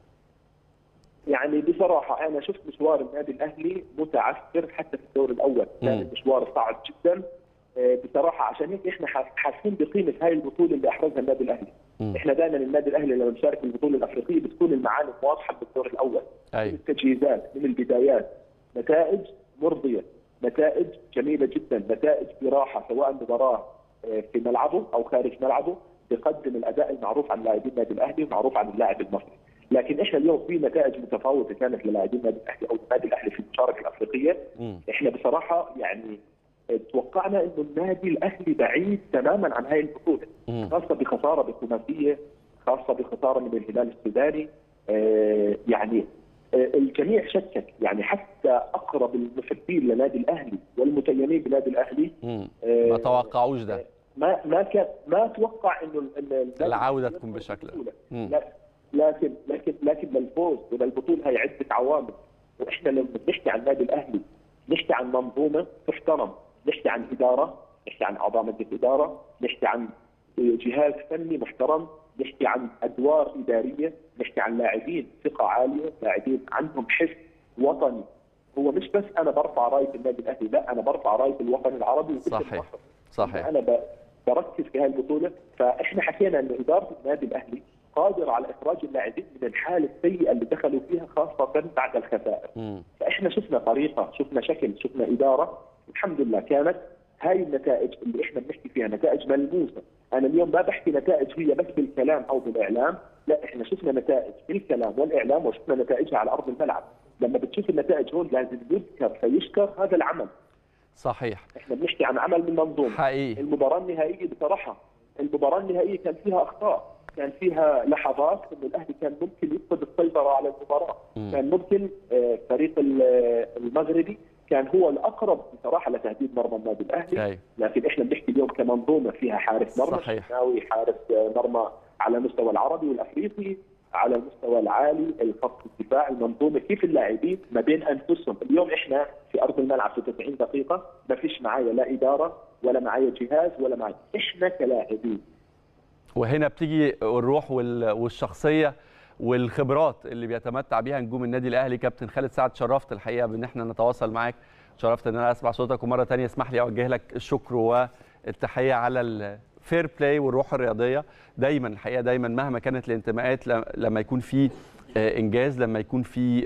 يعني بصراحه انا شفت مشوار النادي الاهلي متعثر حتى في الدور الاول كان مشوار صعب جدا بصراحه عشان هيك احنا حاسين بقيمه هاي البطوله اللي احرزها النادي الاهلي. م. احنا دائما النادي الاهلي لما بيشارك في البطوله الافريقيه بتكون المعالم واضحه بالدور الاول. أي. من التجهيزات من البدايات نتائج مرضيه، نتائج جميله جدا، نتائج براحه سواء مباراه في ملعبه او خارج ملعبه بقدم الاداء المعروف عن لاعبين النادي الاهلي ومعروف عن اللاعب المصري. لكن احنا اليوم في نتائج متفاوته كانت للاعبين النادي الاهلي او النادي الاهلي في المشاركه الافريقيه. م. احنا بصراحه يعني توقعنا انه النادي الاهلي بعيد تماما عن هاي البطوله خاصه بخساره بالخماسيه خاصه بخساره من الهلال السوداني آه يعني آه الجميع شكك يعني حتى اقرب المحبين لنادي الاهلي والمتيمين بنادي الاهلي آه ما توقعوش ده ما ما كان ما توقع انه العوده تكون بالشكل لكن لكن لكن للفوز وللبطوله هي عده عوامل واحنا لما بنحكي عن النادي الاهلي نحكي عن منظومه تحترم نحكي عن اداره، نحكي عن اعضاء مجلس اداره، نحكي عن جهاز فني محترم، نحكي عن ادوار اداريه، نحكي عن لاعبين ثقه عاليه، لاعبين عندهم حس وطني، هو مش بس انا برفع رايه النادي الاهلي، لا انا برفع رايه الوطن العربي صحيح صحيح انا بركز في هذه البطوله، فاحنا حكينا ان اداره النادي الاهلي قادر على اخراج اللاعبين من الحاله السيئه اللي دخلوا فيها خاصه بعد الخسائر. م. فاحنا شفنا طريقه، شفنا شكل، شفنا اداره الحمد لله كانت هاي النتائج اللي احنا بنحكي فيها نتائج ملموسه، انا اليوم ما بحكي نتائج هي بس بالكلام او بالاعلام، لا احنا شفنا نتائج بالكلام والاعلام وشفنا نتائجها على ارض الملعب، لما بتشوف النتائج هون لازم يذكر فيشكر هذا العمل. صحيح. احنا بنحكي عن عمل من منظومه. حقيقي. المباراه النهائيه بصراحه المباراه النهائيه كان فيها اخطاء، كان فيها لحظات انه الاهلي كان ممكن يفقد السيطره على المباراه، م. كان ممكن فريق المغربي كان هو الاقرب بصراحه لتهديد مرمى النادي الاهلي أي. لكن احنا بنحكي اليوم كمنظومه فيها حارس مرمى صحيح ناوي حارس مرمى على المستوى العربي والافريقي على المستوى العالي الخط الدفاع المنظومه كيف اللاعبين ما بين انفسهم اليوم احنا في ارض الملعب في 90 دقيقه ما فيش معايا لا اداره ولا معايا جهاز ولا معايا احنا كلاعبين وهنا بتيجي الروح والشخصيه والخبرات اللي بيتمتع بيها نجوم النادي الاهلي كابتن خالد سعد شرفت الحقيقه بان احنا نتواصل معاك شرفت ان انا اسمع صوتك ومره ثانيه اسمح لي اوجه لك الشكر والتحيه على الفير بلاي والروح الرياضيه دايما الحقيقه دايما مهما كانت الانتماءات لما يكون في انجاز لما يكون في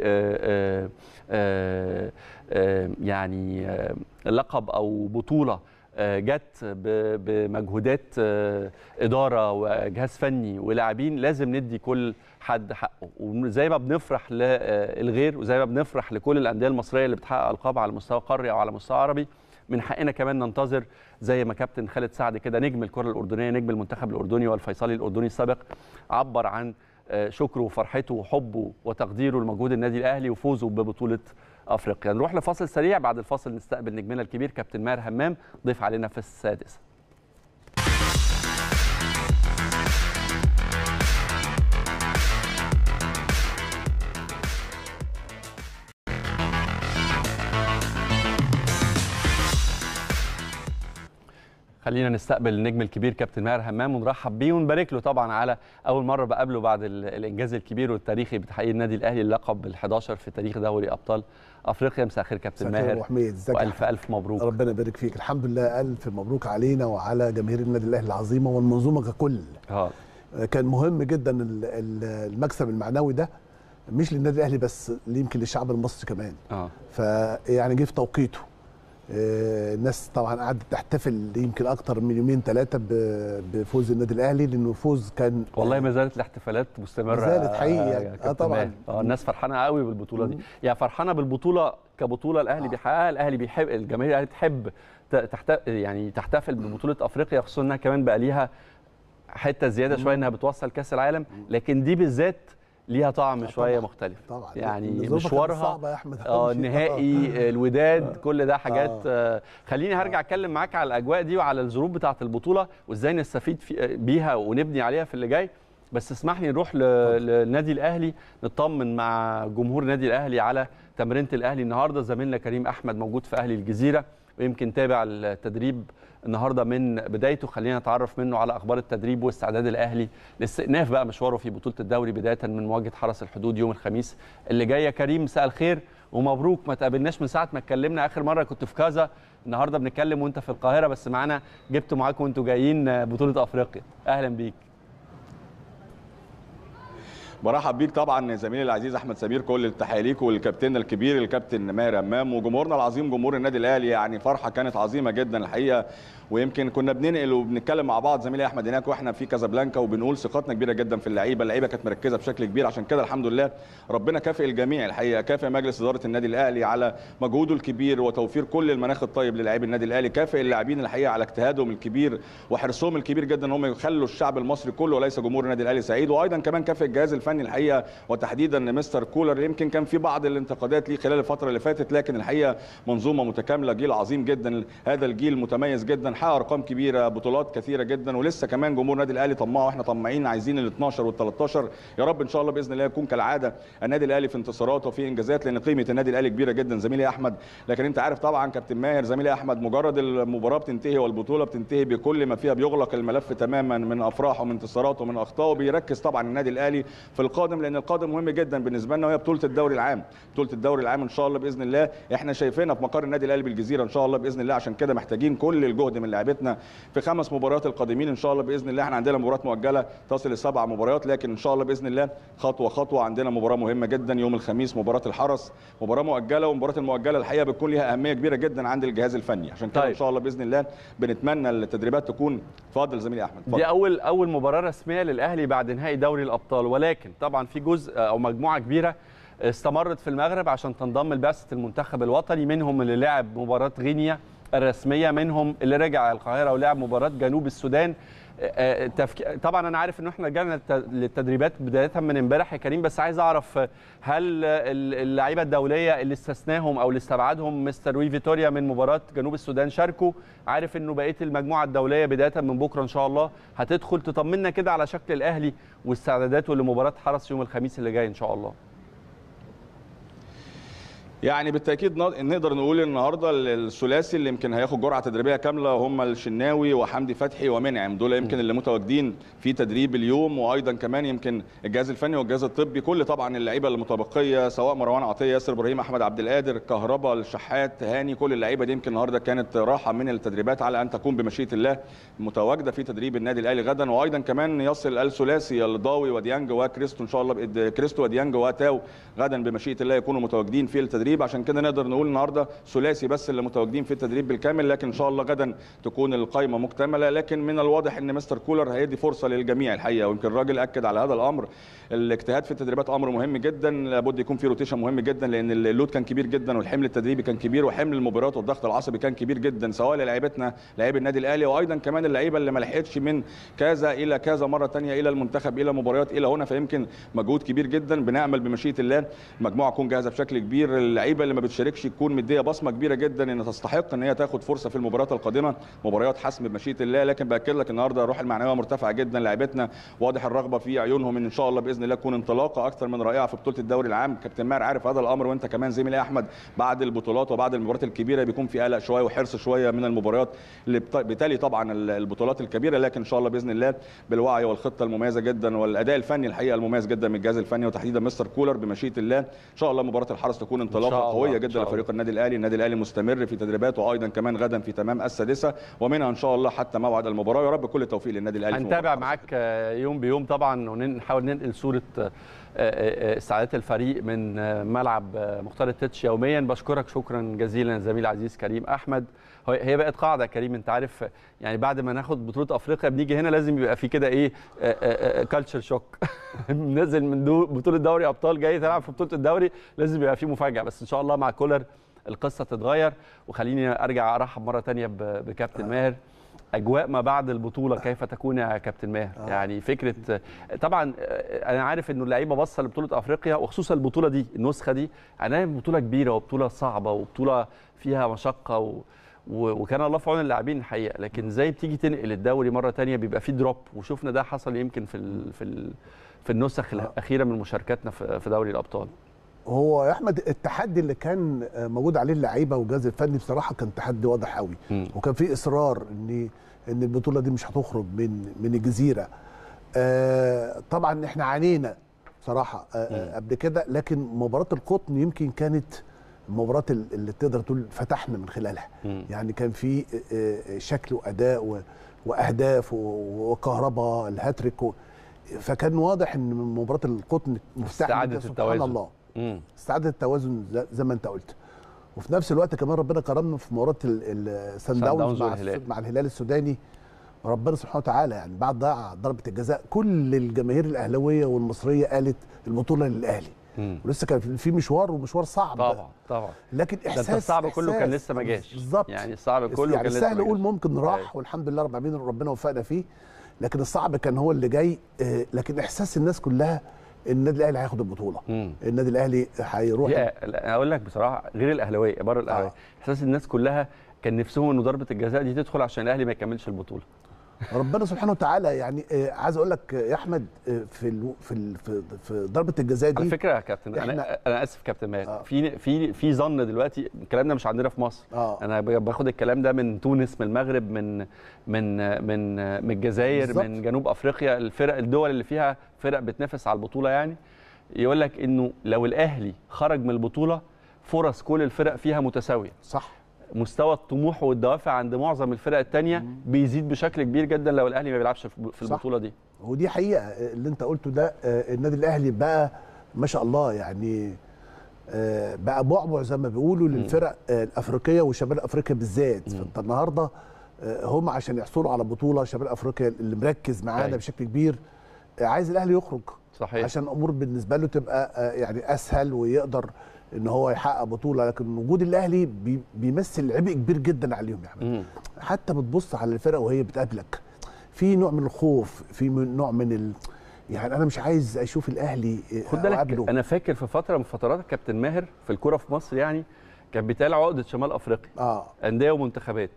يعني لقب او بطوله جت بمجهودات اداره وجهاز فني ولاعبين لازم ندي كل حد حقه وزي ما بنفرح للغير وزي ما بنفرح لكل الانديه المصريه اللي بتحقق القاب على مستوى قاري او على مستوى عربي من حقنا كمان ننتظر زي ما كابتن خالد سعد كده نجم الكره الاردنيه نجم المنتخب الاردني والفيصلي الاردني السابق عبر عن شكره وفرحته وحبه وتقديره لمجهود النادي الاهلي وفوزه ببطوله افريقيا نروح لفاصل سريع بعد الفاصل نستقبل نجمنا الكبير كابتن ماهر همام ضيف علينا في السادسه خلينا نستقبل النجم الكبير كابتن ماهر همام ونرحب بيه ونبارك له طبعا على اول مره بقابله بعد الانجاز الكبير والتاريخي بتحقيق النادي الاهلي اللقب ال11 في تاريخ دوري ابطال افريقيا مساء الخير كابتن ماهر ابو حميد ازيك والف الف مبروك ربنا يبارك فيك الحمد لله الف مبروك علينا وعلى جماهير النادي الاهلي العظيمه والمنظومه ككل اه كان مهم جدا المكسب المعنوي ده مش للنادي الاهلي بس يمكن للشعب المصري كمان اه فيعني جه في توقيته الناس طبعا قعدت تحتفل يمكن اكتر من يومين ثلاثه بفوز النادي الاهلي لانه فوز كان والله ما زالت الاحتفالات مستمره ما زالت حقيقي يعني. اه طبعا اه الناس فرحانه قوي بالبطوله دي يعني فرحانه بالبطوله كبطوله الاهلي آه. بيحققها الاهلي بيحب الجماهير الاهلي تحب تحت يعني تحتفل ببطوله افريقيا خصوصا انها كمان بقى ليها حته زياده شويه انها بتوصل كاس العالم لكن دي بالذات ليها طعم طبعا شويه مختلف طبعا يعني الظروف كانت مشوارها صعبة يا أحمد. اه النهائي الوداد كل ده حاجات آه. آه خليني هرجع اتكلم معاك على الاجواء دي وعلى الظروف بتاعه البطوله وازاي نستفيد في بيها ونبني عليها في اللي جاي بس اسمح لي نروح ل- للنادي الاهلي نطمن مع جمهور النادي الاهلي على تمرينه الاهلي النهارده زميلنا كريم احمد موجود في اهلي الجزيره ويمكن تابع التدريب النهارده من بدايته خلينا نتعرف منه على اخبار التدريب واستعداد الاهلي لاستئناف بقى مشواره في بطوله الدوري بدايه من مواجهه حرس الحدود يوم الخميس اللي جاي يا كريم مساء الخير ومبروك ما تقابلناش من ساعه ما اتكلمنا اخر مره كنت في كذا النهارده بنتكلم وانت في القاهره بس معانا جبته معاكم وانتوا جايين بطوله افريقيا اهلا بيك برحب بيك طبعا زميلي العزيز احمد سمير كل التحيه ليك والكابتن الكبير الكابتن ماهر امام وجمهورنا العظيم جمهور النادي الاهلي يعني فرحه كانت عظيمه جدا الحقيقه ويمكن كنا بننقل وبنتكلم مع بعض زميلي احمد هناك واحنا في كازابلانكا وبنقول ثقتنا كبيره جدا في اللعيبه اللعيبه كانت مركزه بشكل كبير عشان كده الحمد لله ربنا كافئ الجميع الحقيقه كافئ مجلس اداره النادي الاهلي على مجهوده الكبير وتوفير كل المناخ الطيب للاعبي النادي الاهلي كافئ اللاعبين الحقيقه على اجتهادهم الكبير وحرصهم الكبير جدا ان هم يخلوا الشعب المصري كله وليس جمهور النادي الاهلي سعيد وايضا كمان كافئ الجهاز الفني الحقيقه وتحديدا مستر كولر يمكن كان في بعض الانتقادات ليه خلال الفتره اللي فاتت لكن الحقيقه منظومه متكامله جيل عظيم جدا هذا الجيل متميز جدا حقق ارقام كبيره بطولات كثيره جدا ولسه كمان جمهور النادي الاهلي طماع واحنا طماعين عايزين ال 12 وال 13 يا رب ان شاء الله باذن الله يكون كالعاده النادي الاهلي في انتصارات وفي انجازات لان قيمه النادي الاهلي كبيره جدا زميلي احمد لكن انت عارف طبعا كابتن ماهر زميلي احمد مجرد المباراه بتنتهي والبطوله بتنتهي بكل ما فيها بيغلق الملف تماما من افراح ومن انتصارات ومن اخطاء وبيركز طبعا النادي الاهلي في القادم لان القادم مهم جدا بالنسبه لنا وهي بطوله الدوري العام بطوله الدوري العام ان شاء الله باذن الله احنا شايفينها في مقر النادي الاهلي بالجزيره ان شاء الله باذن الله عشان كده محتاجين كل الجهد من لاعبتنا في خمس مباريات القادمين ان شاء الله باذن الله احنا عندنا مباريات مؤجله تصل لسبع مباريات لكن ان شاء الله باذن الله خطوه خطوه عندنا مباراه مهمه جدا يوم الخميس مباراه الحرس مباراه مؤجله والمباراه المؤجله الحقيقه بتكون ليها اهميه كبيره جدا عند الجهاز الفني عشان كده طيب. ان شاء الله باذن الله بنتمنى التدريبات تكون اتفضل زميلي احمد اتفضل. دي اول اول مباراه رسميه للاهلي بعد نهائي دوري الابطال ولكن طبعا في جزء او مجموعه كبيره استمرت في المغرب عشان تنضم لبعثه المنتخب الوطني منهم اللي لعب مباراه غينيا الرسميه منهم اللي رجع القاهره ولعب مباراه جنوب السودان آه، تفك... طبعا انا عارف ان احنا رجعنا للت- للتدريبات بدايه من امبارح يا كريم بس عايز اعرف آه، هل ال- اللعيبه الدوليه اللي استثناهم او اللي استبعدهم مستر وي فيتوريا من مباراه جنوب السودان شاركوا عارف انه بقيه المجموعه الدوليه بدايه من بكره ان شاء الله هتدخل تطمنا كده على شكل الاهلي واستعداداته لمباراه حرس يوم الخميس اللي جاي ان شاء الله يعني بالتاكيد ن- نقدر نقول النهارده الثلاثي اللي يمكن هياخد جرعه تدريبيه كامله هم الشناوي وحمدي فتحي ومنعم دول يمكن اللي متواجدين في تدريب اليوم وايضا كمان يمكن الجهاز الفني والجهاز الطبي كل طبعا اللعيبه المتبقيه سواء مروان عطيه ياسر ابراهيم احمد عبد القادر كهربا الشحات هاني كل اللعيبه دي يمكن النهارده كانت راحه من التدريبات على ان تكون بمشيئه الله متواجده في تدريب النادي الاهلي غدا وايضا كمان يصل الثلاثي الضاوي وديانج وكريستو ان شاء الله بإد- كريستو وديانج وتاو غدا بمشيئه الله يكونوا متواجدين في التدريب التدريب عشان كده نقدر نقول النهارده ثلاثي بس اللي متواجدين في التدريب بالكامل لكن ان شاء الله غدا تكون القائمه مكتمله لكن من الواضح ان مستر كولر هيدي فرصه للجميع الحقيقه ويمكن الراجل اكد على هذا الامر الاجتهاد في التدريبات امر مهم جدا لابد يكون في روتيشن مهم جدا لان اللود كان كبير جدا والحمل التدريبي كان كبير وحمل المباريات والضغط العصبي كان كبير جدا سواء للاعيبتنا لاعبي النادي الاهلي وايضا كمان اللعيبه اللي ما لحقتش من كذا الى كذا مره ثانيه الى المنتخب الى مباريات الى هنا فيمكن مجهود كبير جدا بنعمل بمشيئه الله المجموعه تكون جاهزه بشكل كبير اللعيبه اللي ما بتشاركش تكون مديه بصمه كبيره جدا ان تستحق ان هي تاخد فرصه في المباريات القادمه مباريات حسم بمشيئه الله لكن باكد لك النهارده الروح المعنويه مرتفعه جدا لاعيبتنا واضح الرغبه في عيونهم ان ان شاء الله باذن الله تكون انطلاقه اكثر من رائعه في بطوله الدوري العام كابتن ماهر عارف هذا الامر وانت كمان زميلي احمد بعد البطولات وبعد المباريات الكبيره بيكون في قلق شويه وحرص شويه من المباريات اللي بت- بالتالي طبعا ال- البطولات الكبيره لكن ان شاء الله باذن الله بالوعي والخطه المميزه جدا والاداء الفني الحقيقه المميز جدا من الجهاز الفني وتحديدا مستر كولر بمشيئه الله ان شاء الله مباراه الحرس تكون انطلاقه الله، قويه إن جدا شاء الله. لفريق النادي الاهلي النادي الاهلي مستمر في تدريباته وايضا كمان غدا في تمام السادسه ومنها ان شاء الله حتى موعد المباراه يا رب كل التوفيق للنادي الاهلي في هنتابع مباراة معاك آه، يوم بيوم طبعا ونحاول ننقل صوره آه، آه، آه، استعدادات الفريق من آه، ملعب آه، مختار التتش يوميا بشكرك شكرا جزيلا زميل عزيز كريم احمد هو- هي بقت قاعده يا كريم انت عارف آه، يعني بعد ما ناخد بطوله افريقيا بنيجي هنا لازم يبقى في كده ايه كالتشر شوك نازل من دو بطوله دوري ابطال جاي تلعب في بطوله الدوري لازم يبقى في مفاجاه بس ان شاء الله مع كولر القصه تتغير وخليني ارجع ارحب مره تانية ب- بكابتن ماهر اجواء ما بعد البطوله كيف تكون يا كابتن ماهر آه. يعني فكره طبعا انا عارف انه اللعيبه باصه لبطوله افريقيا وخصوصا البطوله دي النسخه دي انا بطوله كبيره وبطوله صعبه وبطوله فيها مشقه و... و- وكان الله في عون اللاعبين الحقيقه لكن ازاي بتيجي تنقل الدوري مره تانية بيبقى فيه دروب وشفنا ده حصل يمكن في ال... في ال... في النسخ الاخيره من مشاركاتنا في في دوري الابطال هو يا احمد التحدي اللي كان موجود عليه اللعيبه والجهاز الفني بصراحه كان تحدي واضح قوي مم. وكان في اصرار ان ان البطوله دي مش هتخرج من من الجزيره آه طبعا احنا عانينا بصراحه آه آه، قبل كده لكن مباراه القطن يمكن كانت المباراه ال- اللي تقدر تقول فتحنا من خلالها مم. يعني كان في آه، آه، شكل واداء و- واهداف و- وكهرباء الهاتريك و- فكان واضح ان مباراه القطن مفتاح استعادة لده، سبحان التوازن. الله مم. استعاده التوازن ز- زي ما انت قلت وفي نفس الوقت كمان ربنا كرمنا في مباراه السان سان داونز داونز مع, والهلال. الس- مع الهلال السوداني ربنا سبحانه وتعالى يعني بعد ضياع ضربه الجزاء كل الجماهير الاهلاويه والمصريه قالت البطوله للاهلي مم. ولسه كان في مشوار ومشوار صعب طبعا طبعا لكن ده احساس انت الصعب كله كان إحساس. لسه ما جاش بالظبط يعني الصعب كله يعني كان لسه السهل ما اقول جاش. ممكن أيوة. راح والحمد لله رب العالمين ربنا وفقنا فيه لكن الصعب كان هو اللي جاي آه، لكن احساس الناس كلها ان النادي الاهلي هياخد البطوله مم. النادي الاهلي هيروح هي لا، اقول لك بصراحه غير الاهلاويه بره الاهلاويه آه. احساس الناس كلها كان نفسهم ان ضربه الجزاء دي تدخل عشان الاهلي ما يكملش البطوله ربنا سبحانه وتعالى يعني آه، عايز اقول لك آه، يا احمد آه، في ال... في ال... في في ضربه الجزاء على دي فكره يا كابتن انا إحنا- انا اسف كابتن ماهر آه. في في في ظن دلوقتي الكلام ده مش عندنا في مصر اه انا ب- باخد الكلام ده من تونس من المغرب من من من من الجزائر بالظبط. من جنوب افريقيا الفرق الدول اللي فيها فرق بتنافس على البطوله يعني يقول لك انه لو الاهلي خرج من البطوله فرص كل الفرق فيها متساويه صح مستوى الطموح والدوافع عند معظم الفرق الثانيه بيزيد بشكل كبير جدا لو الاهلي ما بيلعبش في في صح. البطوله دي ودي حقيقه آه، اللي انت قلته ده آه، النادي الاهلي بقى ما شاء الله يعني آه، بقى بعبع زي ما بيقولوا للفرق آه، الافريقيه وشمال افريقيا بالذات فانت النهارده آه، هم عشان يحصلوا على بطوله شمال افريقيا اللي مركز معانا أيوة. بشكل كبير آه، عايز الاهلي يخرج صحيح عشان الامور بالنسبه له تبقى آه، يعني اسهل ويقدر ان هو يحقق بطوله لكن وجود الاهلي بي- بيمثل عبء كبير جدا عليهم يا احمد مم. حتى بتبص على الفرق وهي بتقابلك في نوع من الخوف في من- نوع من ال... يعني انا مش عايز اشوف الاهلي آه، خد بالك أقابله. انا فاكر في فتره من فترات كابتن ماهر في الكوره في مصر يعني كان بيتقال عقده شمال افريقيا اه انديه ومنتخبات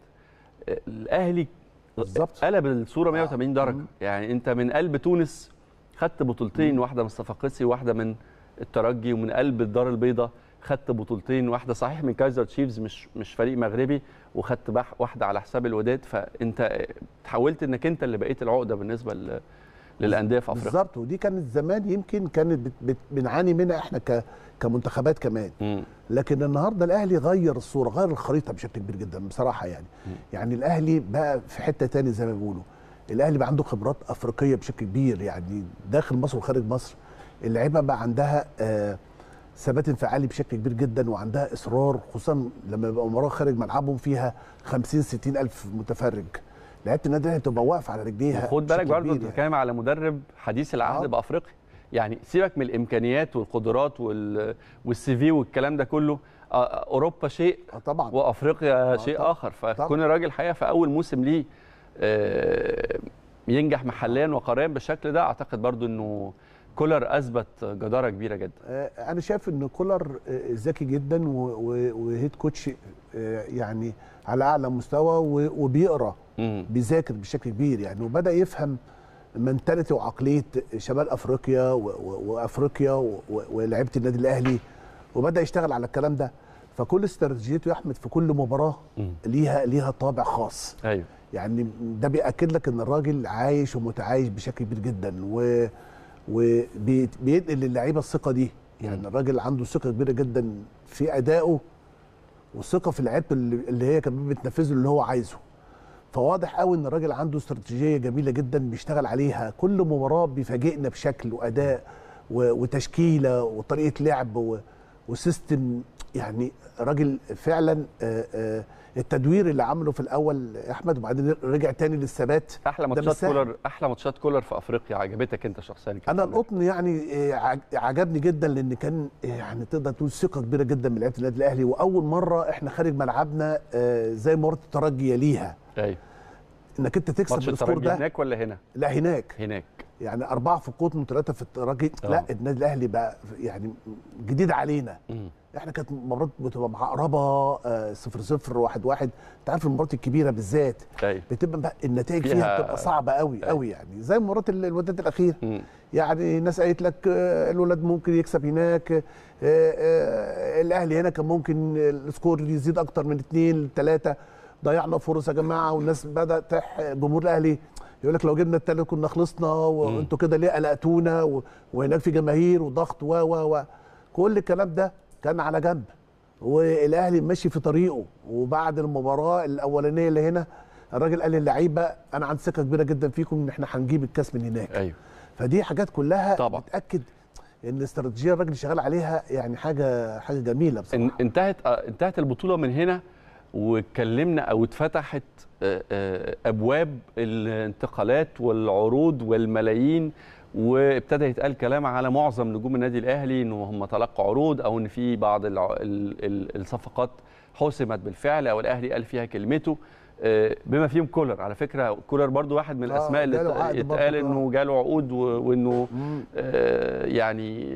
الاهلي بالظبط. قلب الصوره 180 درجه مم. يعني انت من قلب تونس خدت بطولتين واحده من الصفاقسي وواحده من الترجي ومن قلب الدار البيضاء خدت بطولتين واحده صحيح من كايزر تشيفز مش مش فريق مغربي وخدت بح واحده على حساب الوداد فانت تحولت انك انت اللي بقيت العقده بالنسبه ل- للانديه في افريقيا بالظبط ودي كانت زمان يمكن كانت بت... بت... بنعاني منها احنا ك... كمنتخبات كمان مم. لكن النهارده الاهلي غير الصوره غير الخريطه بشكل كبير جدا بصراحه يعني يعني الاهلي بقى في حته تاني زي ما بيقولوا الاهلي بقى عنده خبرات افريقيه بشكل كبير يعني داخل مصر وخارج مصر اللعيبه بقى عندها آه ثبات انفعالي بشكل كبير جدا وعندها اصرار خصوصا لما يبقى مباراه خارج ملعبهم فيها 50 60 الف متفرج لعيبه النادي الاهلي بتبقى واقفه على رجليها خد بالك بشكل برضه كبير انت يعني. بتتكلم على مدرب حديث العهد آه. بافريقيا يعني سيبك من الامكانيات والقدرات وال... والسي في والكلام ده كله آه، اوروبا شيء اه طبعا وافريقيا شيء طبعاً. اخر طبعاً. فكون الراجل الحقيقه في اول موسم ليه آه، ينجح محليا وقاريا بالشكل ده اعتقد برضو انه كولر اثبت جداره كبيره جدا آه، انا شايف ان كولر آه، ذكي جدا و- و- وهيد كوتش آه، يعني على اعلى مستوى و- وبيقرا مم. بيذاكر بشكل كبير يعني وبدا يفهم منتاليتي وعقليه شمال افريقيا و- و- وافريقيا و- و- ولاعيبه النادي الاهلي وبدا يشتغل على الكلام ده فكل استراتيجيته يا احمد في كل مباراه مم. ليها ليها طابع خاص ايوه يعني ده بياكد لك ان الراجل عايش ومتعايش بشكل كبير جدا و وبينقل للعيبه الثقه دي يعني الراجل عنده ثقه كبيره جدا في ادائه وثقه في لعيبته اللي اللي هي كمان بتنفذه اللي هو عايزه فواضح قوي ان الراجل عنده استراتيجيه جميله جدا بيشتغل عليها كل مباراه بيفاجئنا بشكل واداء و- وتشكيله وطريقه لعب و- وسيستم يعني راجل فعلا آه، آه، التدوير اللي عمله في الاول يا احمد وبعدين رجع تاني للثبات احلى ده ماتشات مش سهل. كولر احلى ماتشات كولر في افريقيا عجبتك انت شخصيا كابتن انا ماهر؟ القطن يعني آه، عج- عجبني جدا لان كان آه، يعني تقدر تقول ثقه كبيره جدا من لعيبه النادي الاهلي واول مره احنا خارج ملعبنا آه، زي مباراه الترجي يليها ايوه انك انت تكسب ماتش بالسكور الترجي ده هناك ولا هنا لا هناك هناك يعني أربعة في القطن وثلاثة في الترجي آه. لا النادي الأهلي بقى يعني جديد علينا مم. احنا كانت مباراه بتبقى معقربه آه، صفر صفر واحد واحد انت عارف المباريات الكبيره بالذات ايوه بتبقى بقى النتائج فيها- فيها, بتبقى صعبه قوي أيوة. قوي يعني زي مباراه ال- الوداد الاخير مم. يعني ناس قالت لك آه، الولاد ممكن يكسب هناك آه، آه، الاهلي هنا كان ممكن السكور يزيد اكتر من اثنين ثلاثه ضيعنا فرص يا جماعه والناس بدات تح جمهور الاهلي يقول لك لو جبنا الثالث كنا خلصنا وانتوا كده ليه قلقتونا و- وهناك في جماهير وضغط و و و كل الكلام ده كان على جنب والاهلي ماشي في طريقه وبعد المباراه الاولانيه اللي هنا الراجل قال للعيبه انا عندي ثقه كبيره جدا فيكم ان احنا هنجيب الكاس من هناك ايوه فدي حاجات كلها طبعا. بتاكد ان الاستراتيجيه الراجل شغال عليها يعني حاجه حاجه جميله بصراحه ان- انتهت آه، انتهت البطوله من هنا واتكلمنا او اتفتحت آه، آه، ابواب الانتقالات والعروض والملايين وابتدى يتقال كلام على معظم نجوم النادي الاهلي ان هم تلقوا عروض او ان في بعض الع- ال- ال- الصفقات حسمت بالفعل او الاهلي قال فيها كلمته آه، بما فيهم كولر على فكره كولر برضو واحد من آه، الاسماء اللي جاله ات- عقد برضو، اتقال آه. انه جاله عقود و- وانه مم. آه، يعني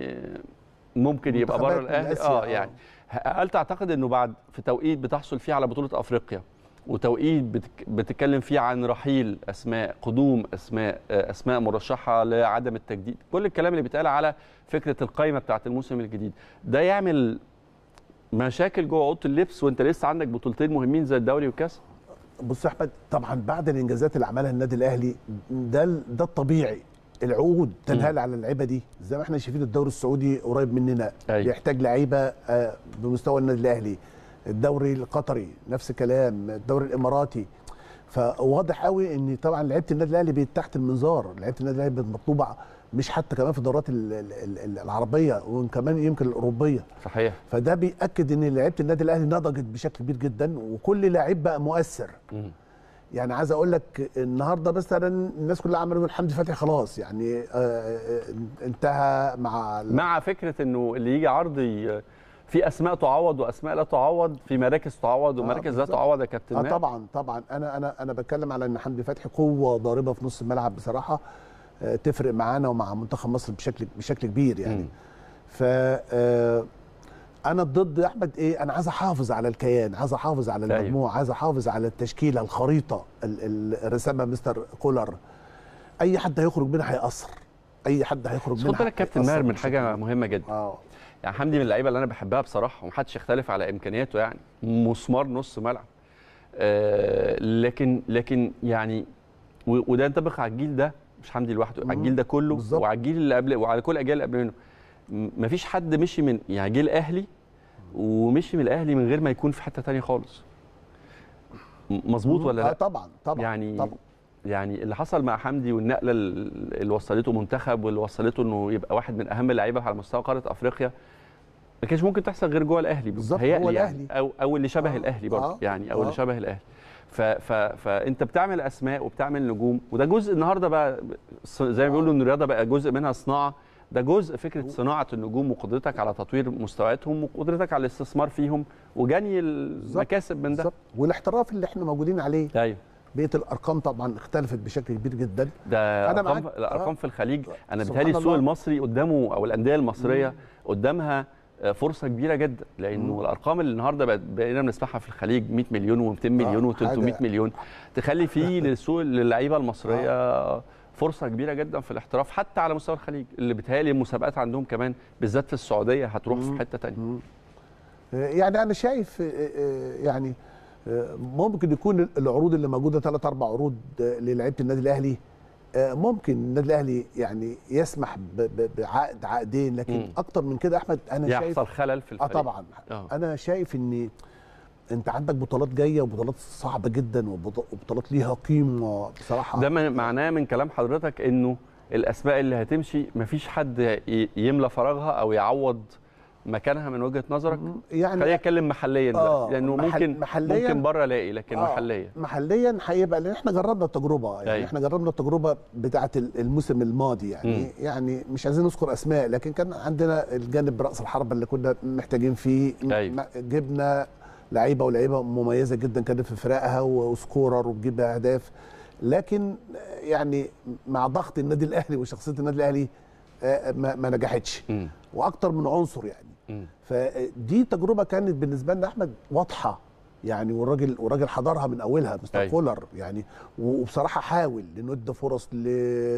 ممكن يبقى بره منتخبات من الاهلي آسيا، اه آه. يعني هل تعتقد انه بعد في توقيت بتحصل فيه على بطوله افريقيا وتوقيت بتك بتتكلم فيه عن رحيل اسماء قدوم اسماء آه، اسماء مرشحه لعدم التجديد كل الكلام اللي بيتقال على فكره القائمه بتاعه الموسم الجديد ده يعمل مشاكل جوه اوضه اللبس وانت لسه عندك بطولتين مهمين زي الدوري والكاس بص يا احمد طبعا بعد الانجازات اللي عملها النادي الاهلي ده ال- ده الطبيعي العقود تنهال على اللعيبه دي زي ما احنا شايفين الدوري السعودي قريب مننا أيوة. بيحتاج لعيبه آه، بمستوى النادي الاهلي الدوري القطري نفس الكلام الدوري الاماراتي فواضح قوي ان طبعا لعيبه النادي الاهلي بقت تحت المنظار لعيبه النادي الاهلي بقت مطلوبه مش حتى كمان في الدورات ال- ال- ال- العربيه وكمان يمكن الاوروبيه صحيح فده بياكد ان لعيبه النادي الاهلي نضجت بشكل كبير جدا وكل لعيب بقى مؤثر مم. يعني عايز اقول لك النهارده مثلا الناس كلها عماله تقول حمدي فتحي خلاص يعني آه، آه، انتهى مع ال- مع فكره انه اللي يجي عرض ي- في اسماء تعوض واسماء لا تعوض في مراكز تعوض ومراكز لا بالظبط. تعوض يا كابتن اه ماهر. طبعا طبعا انا انا انا بتكلم على ان حمدي فتحي قوه ضاربه في نص الملعب بصراحه آه، تفرق معانا ومع منتخب مصر بشكل بشكل كبير يعني مم. ف آه، انا ضد يا احمد ايه انا عايز احافظ على الكيان عايز احافظ على أيوة. المجموعه عايز احافظ على التشكيله الخريطه ال- ال- رسمها مستر كولر اي حد هيخرج منها هيأثر اي حد هيخرج بس منها خد بالك كابتن هيأثر ماهر من بشكل حاجه كبير. مهمه جدا اه يعني حمدي من اللعيبه اللي انا بحبها بصراحه ومحدش يختلف على امكانياته يعني مسمار نص ملعب آه لكن لكن يعني و- وده ينطبق على الجيل ده مش حمدي لوحده على الجيل ده كله بالظبط. وعلى الجيل اللي قبل وعلى كل الاجيال اللي قبل منه م- مفيش حد مشي من يعني جه الاهلي ومشي من الاهلي من غير ما يكون في حته تانية خالص م- مظبوط ولا آه لا طبعا طبعا يعني طبعا يعني اللي حصل مع حمدي والنقله اللي وصلته منتخب واللي وصلته انه يبقى واحد من اهم اللعيبه على مستوى قاره افريقيا ما كانش ممكن تحصل غير جوه الاهلي بالظبط، بيتهيألي هو يعني الأهلي. او او اللي شبه آه، الاهلي برضه آه، يعني او اللي آه. شبه الاهلي ف ف فانت بتعمل اسماء وبتعمل نجوم وده جزء النهارده بقى ص- زي ما بيقولوا ان الرياضه بقى جزء منها صناعه ده جزء فكره صناعه النجوم وقدرتك على تطوير مستوياتهم وقدرتك على الاستثمار فيهم وجني المكاسب من ده بالظبط والاحتراف اللي احنا موجودين عليه ايوه بقيه الارقام طبعا اختلفت بشكل كبير جدا ده أنا ارقام معاك. الارقام آه. في الخليج انا سبحان بيتهيألي السوق الله. المصري قدامه او الانديه المصريه قدامها آه، فرصه كبيره جدا لانه الارقام اللي النهارده بقت بقينا بنسمعها في الخليج 100 مليون و200 مليون و300 حاجة- مليون تخلي فيه للسوق للعيبه المصريه فرصه كبيره جدا في الاحتراف حتى على مستوى الخليج اللي بيتهيألي المسابقات عندهم كمان بالذات في السعوديه هتروح في حته ثانيه يعني انا شايف آه، آه، يعني آه، ممكن يكون العروض اللي موجوده ثلاث اربع عروض آه، للعيبه النادي الاهلي آه، ممكن النادي الاهلي يعني يسمح ب- ب- بعقد عقدين لكن مم. اكتر من كده احمد انا شايف يحصل خلل في اه الفريق طبعا آه. انا شايف ان انت عندك بطولات جايه وبطولات صعبه جدا وبط- وبطولات ليها قيمه بصراحه ده من- معناه من كلام حضرتك انه الاسماء اللي هتمشي مفيش حد ي- يملى فراغها او يعوض مكانها من وجهه نظرك يعني خلينا نتكلم محليا آه، دلوقتي لانه محل- ممكن محلياً- ممكن بره الاقي لكن آه، محليا محليا هيبقى لان احنا جربنا التجربه يعني أيوة. احنا جربنا التجربه بتاعه الموسم الماضي يعني مم. يعني مش عايزين نذكر اسماء لكن كان عندنا الجانب راس الحربه اللي كنا محتاجين فيه م- أيوة. م- جبنا لعيبه ولعيبه مميزه جدا كانت في فرقها و- وسكورر وبتجيب اهداف لكن يعني مع ضغط النادي الاهلي وشخصيه النادي الاهلي آه، ما ما نجحتش مم. واكتر من عنصر يعني مم. فدي تجربه كانت بالنسبه لنا احمد واضحه يعني والراجل والراجل حضرها من اولها مستر أيوة. كولر يعني وبصراحه حاول انه ادى فرص ل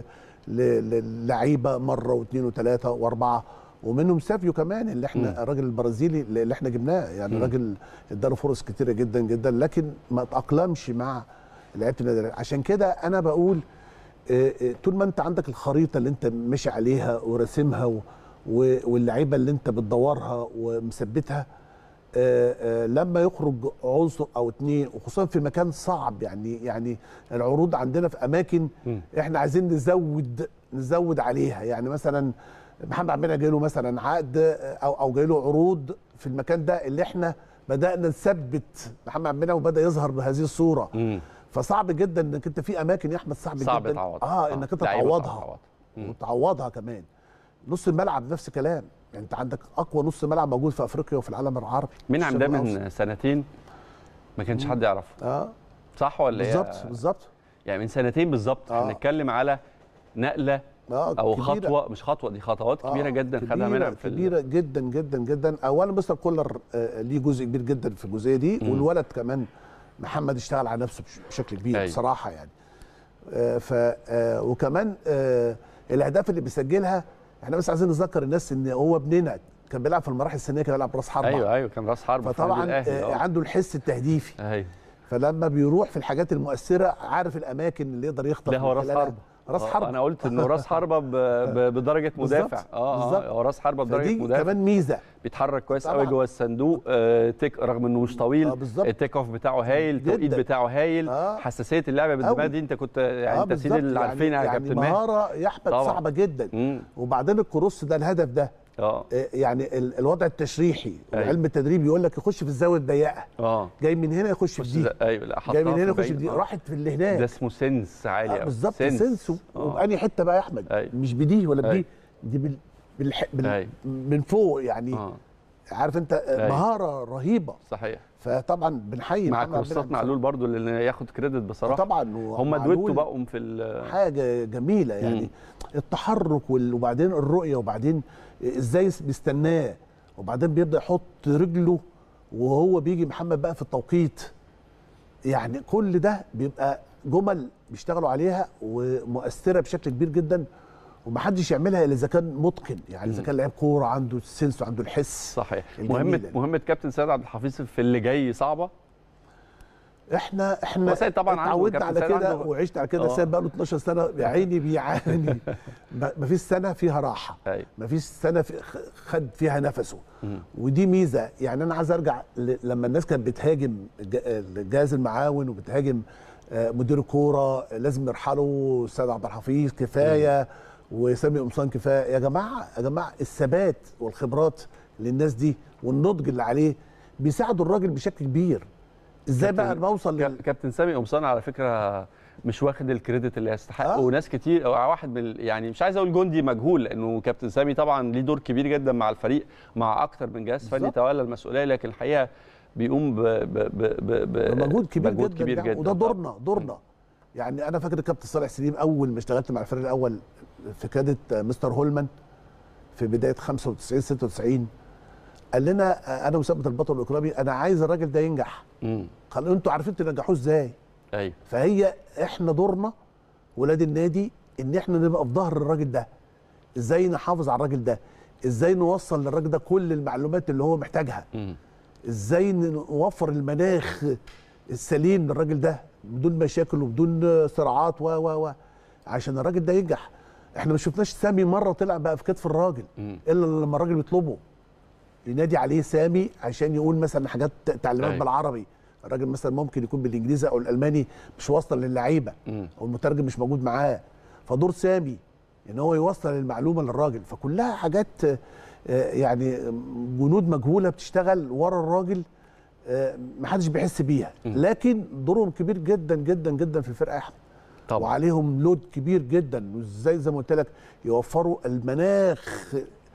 ل- للعيبه مره واثنين وثلاثه واربعه ومنهم سافيو كمان اللي احنا مم. الراجل البرازيلي اللي احنا جبناه يعني مم. الراجل اداله فرص كتيره جدا جدا لكن ما تاقلمش مع لعيبه النادي الأهلي. عشان كده انا بقول آه، آه، طول ما انت عندك الخريطه اللي انت ماشي عليها وراسمها و- و- واللعيبه اللي انت بتدورها ومثبتها آه، آه، لما يخرج عنصر او اتنين وخصوصا في مكان صعب يعني يعني العروض عندنا في اماكن مم. احنا عايزين نزود نزود عليها يعني مثلا محمد عبد المنعم جاي له مثلا عقد آه، او او جاي له عروض في المكان ده اللي احنا بدانا نثبت محمد عبد المنعم وبدا يظهر بهذه الصوره مم. فصعب جدا انك انت في اماكن يا احمد صعب, صعب جدا تعوضها اه انك انت لعيبة صعب تعوضها تعوضها. مم. وتعوضها كمان نص الملعب نفس الكلام يعني انت عندك اقوى نص ملعب موجود في افريقيا وفي العالم العربي مين عم ده الشرق الأوسط. من سنتين ما كانش حد يعرفه اه صح ولا إيه؟ بالظبط بالظبط يعني من سنتين بالظبط آه. هنتكلم على نقله اه او كبيرة. خطوه مش خطوه دي خطوات آه، كبيره جدا خدها كبيرة منها في ال- كبيره جدا جدا جدا اولا مستر كولر آه ليه جزء كبير جدا في الجزئيه دي مم. والولد كمان محمد اشتغل على نفسه بش- بشكل كبير أيوة. بصراحه يعني آه ف آه وكمان آه الاهداف اللي بيسجلها احنا بس عايزين نذكر الناس ان هو ابننا كان بيلعب في المراحل السنيه كان بيلعب راس حربه ايوه ايوه كان راس حرب في فطبعا النادي الأهلي، آه آه. عنده الحس التهديفي ايوه فلما بيروح في الحاجات المؤثره عارف الاماكن اللي يقدر يخطف لا هو من راس خلالها. حربه راس آه، حربه انا قلت انه راس حربه ب... ب... بدرجه بالظبط، مدافع اه بالظبط. اه هو راس حربه بدرجه فدي مدافع كمان ميزه بيتحرك كويس طبعاً. قوي جوه الصندوق آه تيك رغم انه مش طويل آه، بالظبط. التيك اوف بتاعه هايل التوقيت جداً. بتاعه هايل آه. حساسيه اللعبه بالدماغ أوي. دي انت كنت يعني آه انت سيد بالظبط. اللي عارفينها يا يعني كابتن ماهر مهاره يا احمد طبعاً. صعبه جدا مم. وبعدين الكروس ده الهدف ده اه آه، يعني ال- الوضع التشريحي أيوة. وعلم التدريب يقول لك يخش في الزاويه الضيقه اه جاي من هنا يخش في بص دي ده- ايوه لا حطها جاي من هنا يخش في بعيد. دي آه. راحت في اللي ده هناك اسمه سنس عالي آه قوي بالظبط سنس آه. وبأني حته بقى يا احمد أيوة. مش بدي ولا بدي أيوة. دي بال... بالح... بال... أيوة. من فوق يعني اه عارف انت آه، أيوة. مهاره رهيبه صحيح فطبعا بنحيي مع محمد عبد كورسات المنعم معلول برضو اللي ياخد كريدت بصراحه طبعا هم ومعلول دويتو بقوا في ال- حاجه جميله يعني مم. التحرك وال- وبعدين الرؤيه وبعدين ازاي بيستناه وبعدين بيبدا يحط رجله وهو بيجي محمد بقى في التوقيت يعني كل ده بيبقى جمل بيشتغلوا عليها ومؤثره بشكل كبير جدا ومحدش يعملها الا اذا كان متقن يعني اذا مم. كان لعيب كوره عنده السنس وعنده الحس صحيح الجميلة مهمه دي. مهمه كابتن سيد عبد الحفيظ في اللي جاي صعبه احنا احنا هو سيد طبعاً عنده- اتعودنا كابتن على سيد كده عنده- وعشت على كده آه. سيد بقى له 12 سنه يا عيني بيعاني ما فيش سنه فيها راحه ايوه ما فيش سنه في خ- خد فيها نفسه مم. ودي ميزه يعني انا عايز ارجع ل- لما الناس كانت بتهاجم الج- الجهاز المعاون وبتهاجم آه، مدير الكوره لازم يرحلوا استاذ عبد الحفيظ كفايه وسامي قمصان كفايه يا جماعه يا جماعه الثبات والخبرات للناس دي والنضج اللي عليه بيساعدوا الراجل بشكل كبير ازاي بقى كابتن- نوصل لل... كا- كابتن سامي قمصان على فكره مش واخد الكريدت اللي يستحقه آه. وناس كتير أو واحد من ال- يعني مش عايز اقول جندي مجهول لانه كابتن سامي طبعا ليه دور كبير جدا مع الفريق مع اكتر من جهاز فني بالظبط. تولى المسؤوليه لكن الحقيقه بيقوم ب ب ب ب ب مجهود كبير مجهود جدا, كبير يعني جدا وده طبعاً. دورنا دورنا يعني انا فاكر الكابتن صالح سليم اول ما اشتغلت مع الفريق الاول في قياده مستر هولمان في بدايه 95 96 قال لنا انا وثابت البطل الاكرامي انا عايز الراجل ده ينجح مم. قال انتوا عارفين تنجحوه ازاي ايوه فهي احنا دورنا ولاد النادي ان احنا نبقى في ظهر الراجل ده ازاي نحافظ على الراجل ده ازاي نوصل للراجل ده كل المعلومات اللي هو محتاجها مم. ازاي نوفر المناخ السليم للراجل ده بدون مشاكل وبدون صراعات و و و عشان الراجل ده ينجح احنا ما شفناش سامي مره طلع بقى في كتف الراجل مم. الا لما الراجل بيطلبه ينادي عليه سامي عشان يقول مثلا حاجات تعليمات أيوة. بالعربي الراجل مثلا ممكن يكون بالانجليزي او الالماني مش واصل للعيبه مم. او المترجم مش موجود معاه فدور سامي ان هو يوصل المعلومه للراجل فكلها حاجات آه، يعني جنود مجهوله بتشتغل ورا الراجل آه، محدش بيحس بيها لكن دورهم كبير جدا جدا جدا في الفرقه يا احمد طبعا وعليهم لود كبير جدا وازاي زي ما قلت لك يوفروا المناخ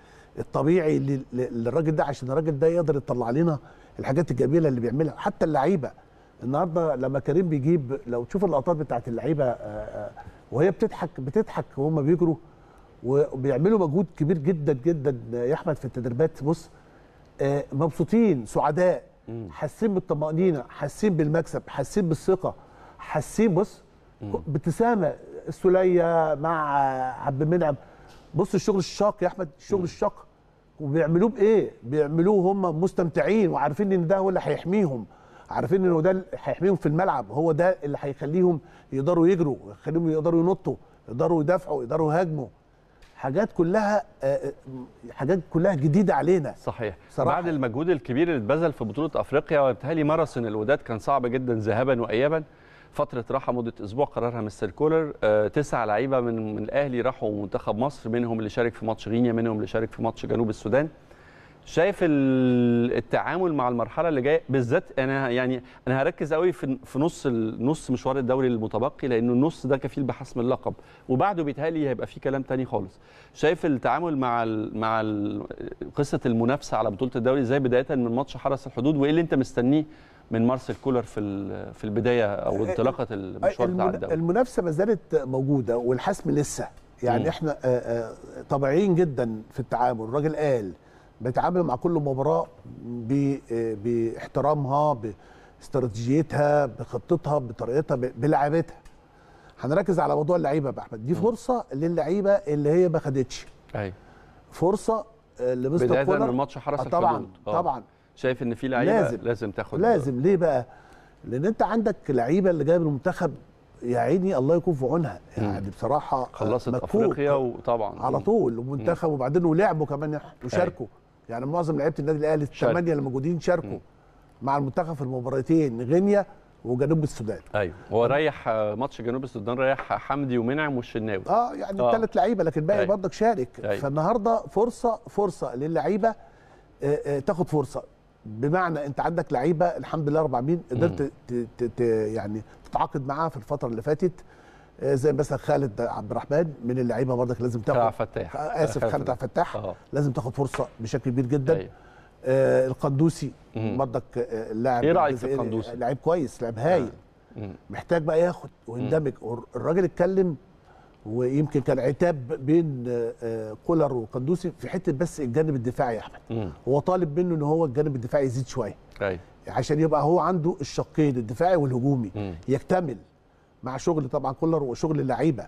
الطبيعي لل- للراجل ده عشان الراجل ده يقدر يطلع لنا الحاجات الجميله اللي بيعملها حتى اللعيبه النهارده لما كريم بيجيب لو تشوف اللقطات بتاعت اللعيبه آه، آه، وهي بتضحك بتضحك وهم بيجروا وبيعملوا مجهود كبير جدا جدا يا احمد في التدريبات بص آه، مبسوطين سعداء حاسين بالطمأنينة حاسين بالمكسب حاسين بالثقة حاسين بص بابتسامة السولية مع عبد المنعم بص الشغل الشاق يا احمد الشغل الشاق وبيعملوه بايه؟ بيعملوه هم مستمتعين وعارفين ان ده هو اللي هيحميهم عارفين انه ده اللي هيحميهم في الملعب هو ده اللي هيخليهم يقدروا يجروا يخليهم يقدروا ينطوا يقدروا يدافعوا يقدروا يهاجموا حاجات كلها آه، آه، حاجات كلها جديده علينا صحيح صراحة. بعد المجهود الكبير اللي اتبذل في بطوله افريقيا وبالتالي ماراثون الوداد كان صعب جدا ذهابا وايابا فتره راحه مده اسبوع قررها مستر كولر آه، تسع لعيبه من من الاهلي راحوا منتخب مصر منهم اللي شارك في ماتش غينيا منهم اللي شارك في ماتش جنوب السودان شايف ال- التعامل مع المرحله اللي جايه بالذات انا يعني انا هركز قوي في في نص ال- نص مشوار الدوري المتبقي لانه النص ده كفيل بحسم اللقب وبعده بيتهيألي هيبقى في كلام تاني خالص شايف التعامل مع ال مع ال قصه المنافسه على بطوله الدوري ازاي بدايه من ماتش حرس الحدود وايه اللي انت مستنيه من مارسيل كولر في ال- في البدايه او انطلاقه المشوار بتاع المن- الدوري المنافسه ما زالت موجوده والحسم لسه يعني مم. احنا آه، آه، طبيعيين جدا في التعامل الراجل قال بيتعامل مع كل مباراه ب- آه، باحترامها باستراتيجيتها بخطتها بطريقتها ب- بلعبتها هنركز على موضوع اللعيبه بقى احمد دي فرصه للعيبه اللي هي ما خدتش ايوه فرصه آه، لمستر بدايه كولر من ماتش حرس آه، طبعا الحدود آه. طبعا شايف ان في لعيبه لازم. لازم, لازم تاخد لازم ليه بقى؟ لان انت عندك لعيبه اللي جايه من المنتخب يا عيني الله يكون في عونها يعني بصراحه خلصت مكوك افريقيا وطبعا على طول ومنتخب وبعدين ولعبوا كمان وشاركوا يعني معظم لعيبه النادي الاهلي شاركوا. الثمانيه اللي موجودين شاركوا مع المنتخب في المباراتين غينيا وجنوب السودان ايوه هو ريح آه، ماتش جنوب السودان ريح حمدي ومنعم والشناوي اه يعني آه. ثلاث لعيبه لكن باقي أيوة. برضك شارك أيوة. فالنهارده فرصه فرصه للعيبه آه، آه، تاخد فرصه بمعنى انت عندك لعيبه الحمد لله رب العالمين قدرت ت- ت- ت- يعني تتعاقد معاها في الفتره اللي فاتت آه، زي مثلا خالد عبد الرحمن من اللعيبه برضك لازم خالد تاخد فتاح آه، اسف خالد عبد الفتاح اه لازم تاخد فرصه بشكل كبير جدا أيوة. آه القندوسي مم. برضك آه، اللاعب إيه رأيك في الجزائري، القندوسي؟ لعيب كويس لعيب هايل مم. محتاج بقى ياخد ويندمج الراجل اتكلم ويمكن كان عتاب بين آه، آه، كولر وقندوسي في حته بس الجانب الدفاعي يا احمد مم. هو طالب منه ان هو الجانب الدفاعي يزيد شويه ايوه عشان يبقى هو عنده الشقين الدفاعي والهجومي مم. يكتمل مع شغل طبعا كولر وشغل اللعيبه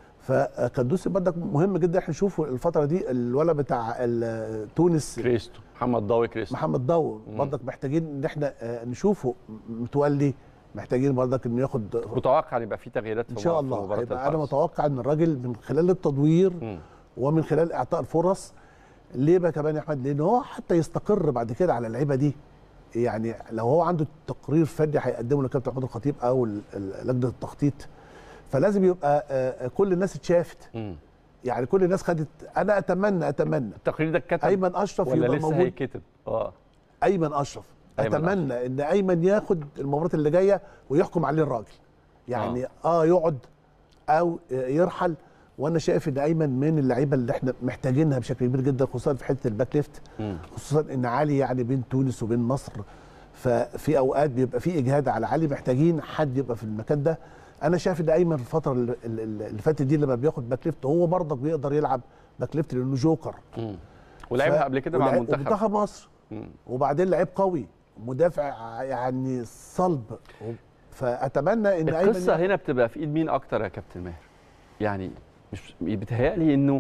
فقندوسي برضك مهم جدا احنا نشوفه الفتره دي الولد بتاع ال- تونس كريستو محمد ضاوي كريستو محمد ضو برضك محتاجين ان احنا آه، نشوفه متولي محتاجين برضك انه ياخد متوقع ان يبقى في تغييرات ان في شاء في الله مباراه هيبقى انا الحرس. متوقع ان الراجل من خلال التدوير مم. ومن خلال اعطاء الفرص ليه بقى كمان يا احمد لان هو حتى يستقر بعد كده على اللعيبه دي يعني لو هو عنده تقرير فني هيقدمه لكابتن محمود الخطيب او ال- ال- لجنه التخطيط فلازم يبقى آه، آه، كل الناس اتشافت مم. يعني كل الناس خدت انا اتمنى اتمنى التقرير ده اتكتب ايمن اشرف ولا يبقى لسه موجود هيتكتب اه ايمن اشرف أيمن اتمنى ان ايمن ياخد المباراه اللي جايه ويحكم عليه الراجل يعني اه, آه يقعد او يرحل وانا شايف ان ايمن من اللعيبه اللي احنا محتاجينها بشكل كبير جدا خصوصا في حته الباك ليفت مم. خصوصا ان علي يعني بين تونس وبين مصر ففي اوقات بيبقى في اجهاد على علي محتاجين حد يبقى في المكان ده انا شايف ان ايمن الفتره اللي, اللي فاتت دي لما بياخد باك ليفت هو برضك بيقدر يلعب باك ليفت لانه جوكر مم. ولعبها ف- قبل كده مع ولعب- المنتخب ومنتخب مصر مم. وبعدين لعيب قوي مدافع يعني صلب فاتمنى ان ايمن القصه هنا بتبقى في ايد مين اكتر يا كابتن ماهر يعني مش بيتهيألي انه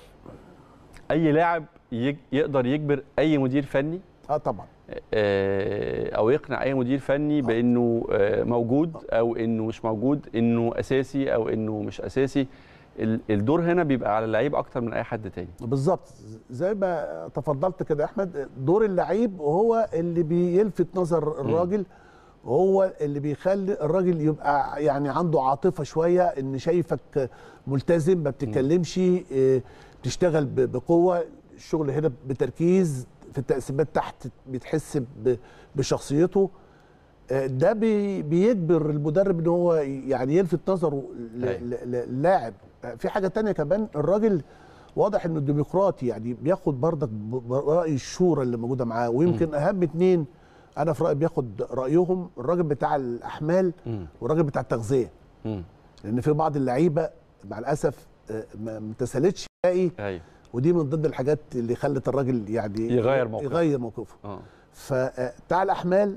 اي لاعب يج- يقدر يجبر اي مدير فني اه طبعا آه، او يقنع اي مدير فني بانه آه، موجود او انه مش موجود انه اساسي او انه مش اساسي ال- الدور هنا بيبقى على اللعيب اكتر من اي حد تاني بالظبط زي ما تفضلت كده يا احمد دور اللعيب هو اللي بيلفت نظر الراجل هو اللي بيخلي الراجل يبقى يعني عنده عاطفه شويه ان شايفك ملتزم ما بتتكلمش آه، بتشتغل ب- بقوه الشغل هنا بتركيز في التقسيمات تحت بتحس ب- بشخصيته آه، ده بي- بيجبر المدرب ان هو يعني يلفت نظره ل- أيوة. ل- للاعب آه، في حاجه تانية كمان الراجل واضح انه ديمقراطي يعني بياخد برضك ب- براي الشورى اللي موجوده معاه ويمكن اهم اتنين انا في رايي بياخد رايهم الراجل بتاع الاحمال مم. والراجل بتاع التغذيه مم. لان في بعض اللعيبه مع الاسف آه، ما ما تسالتش باقي ايوه ودي من ضمن الحاجات اللي خلت الراجل يعني يغير موقفه. يغير موقفه اه فبتاع الاحمال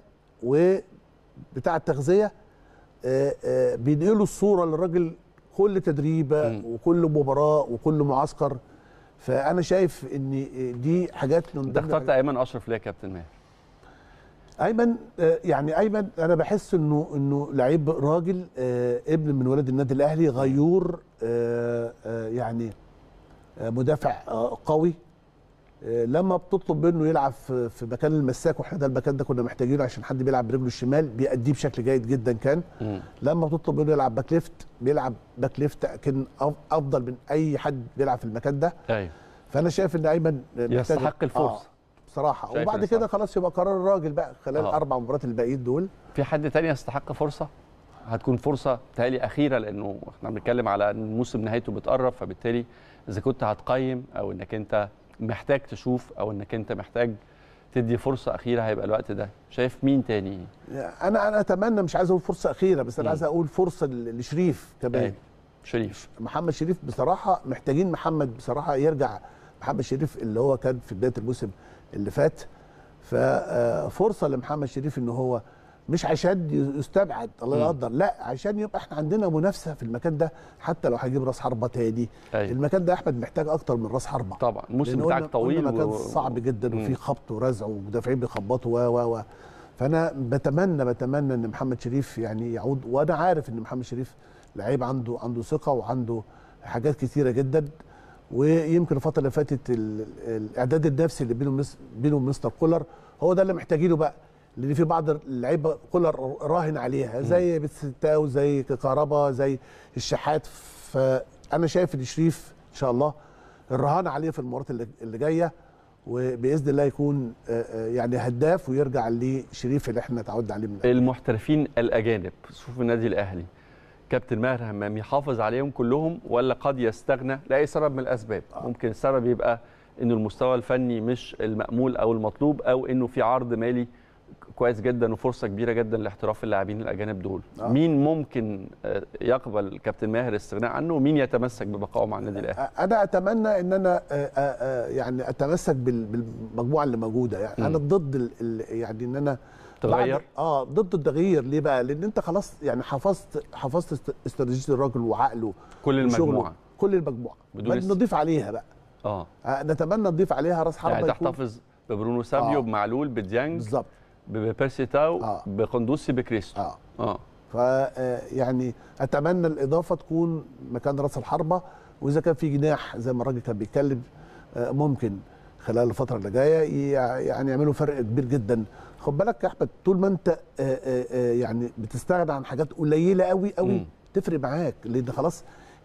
وبتاع التغذيه آه، آه، بينقلوا الصوره للراجل كل تدريبه مم. وكل مباراه وكل معسكر فانا شايف ان دي حاجات من انت ضمن اخترت الحاجات- ايمن اشرف ليه يا كابتن ماهر ايمن آه، يعني ايمن انا بحس انه انه لعيب راجل آه، ابن من ولاد النادي الاهلي غيور آه، آه، يعني آه، مدافع آه، قوي آه، لما بتطلب منه يلعب في في مكان المساك واحنا ده المكان ده كنا محتاجينه عشان حد بيلعب برجله الشمال بيأديه بشكل جيد جدا كان مم. لما بتطلب منه يلعب باك ليفت بيلعب باك ليفت لكن أف- افضل من اي حد بيلعب في المكان ده ايوه فانا شايف ان ايمن محتاج- يستحق الفرصه آه بصراحه شايف وبعد إن كده صح. خلاص يبقى قرار الراجل بقى خلال آه. الاربع مباريات الباقيين دول في حد تاني يستحق فرصه هتكون فرصه بتهيألي اخيره لانه احنا بنتكلم على ان الموسم نهايته بتقرب فبالتالي اذا كنت هتقيم او انك انت محتاج تشوف او انك انت محتاج تدي فرصه اخيره هيبقى الوقت ده شايف مين تاني انا انا اتمنى مش عايز اقول فرصه اخيره بس انا مم. عايز اقول فرصه ل- لشريف كمان أيوة. شريف محمد شريف بصراحه محتاجين محمد بصراحه يرجع محمد شريف اللي هو كان في بدايه الموسم اللي فات ففرصه لمحمد شريف ان هو مش عشان يستبعد الله مم. يقدر لا عشان يبقى احنا عندنا منافسه في المكان ده حتى لو هجيب راس حربه تاني أيوة. المكان ده احمد محتاج اكتر من راس حربه طبعا الموسم لأن بتاعك قلنا- طويل قلنا مكان و- صعب جدا مم. وفيه خبط ورزع ومدافعين بيخبطوا و و و فانا بتمنى بتمنى ان محمد شريف يعني يعود وانا عارف ان محمد شريف لعيب عنده عنده ثقه وعنده حاجات كتيره جدا ويمكن الفتره اللي فاتت ال- الاعداد النفسي اللي بينه ومس- بينه ومستر كولر هو ده اللي محتاجينه بقى لان في بعض اللعيبه كولر راهن عليها زي بتستاو زي كهربا زي الشحات فانا شايف ان شريف ان شاء الله الرهان عليه في المباريات اللي- اللي جايه وباذن الله يكون آه، آه، يعني هداف ويرجع لشريف اللي احنا تعودنا عليه من المحترفين الاجانب صفوف النادي الاهلي كابتن ماهر همام يحافظ عليهم كلهم ولا قد يستغنى لاي سبب من الاسباب ممكن السبب يبقى انه المستوى الفني مش المامول او المطلوب او انه في عرض مالي كويس جدا وفرصه كبيره جدا لاحتراف اللاعبين الاجانب دول آه. مين ممكن آه، يقبل كابتن ماهر الاستغناء عنه ومين يتمسك ببقائه مع النادي الاهلي انا اتمنى ان انا آه، آه، آه، يعني اتمسك بال- بالمجموعه اللي موجوده يعني مم. انا ضد ال- ال- يعني ان انا تغير بعد- اه ضد التغيير ليه بقى لان انت خلاص يعني حفظت حفظت است- استراتيجيه الراجل وعقله كل وشغله. المجموعه كل المجموعه بدون بل است- نضيف عليها بقى اه آه نتمنى نضيف عليها راس حربه يعني يكون تحتفظ ببرونو سابيو آه. بمعلول بديانج بالظبط ببيرسي تاو آه. بقندوسي بكريستو اه اه ف آه، يعني اتمنى الاضافه تكون مكان راس الحربه واذا كان في جناح زي ما الراجل كان بيتكلم آه، ممكن خلال الفتره اللي جايه يع- يعني يعملوا فرق كبير جدا خد بالك يا احمد طول ما انت آه، آه، آه، يعني بتستغنى عن حاجات قليله قوي قوي مم. تفرق معاك لان خلاص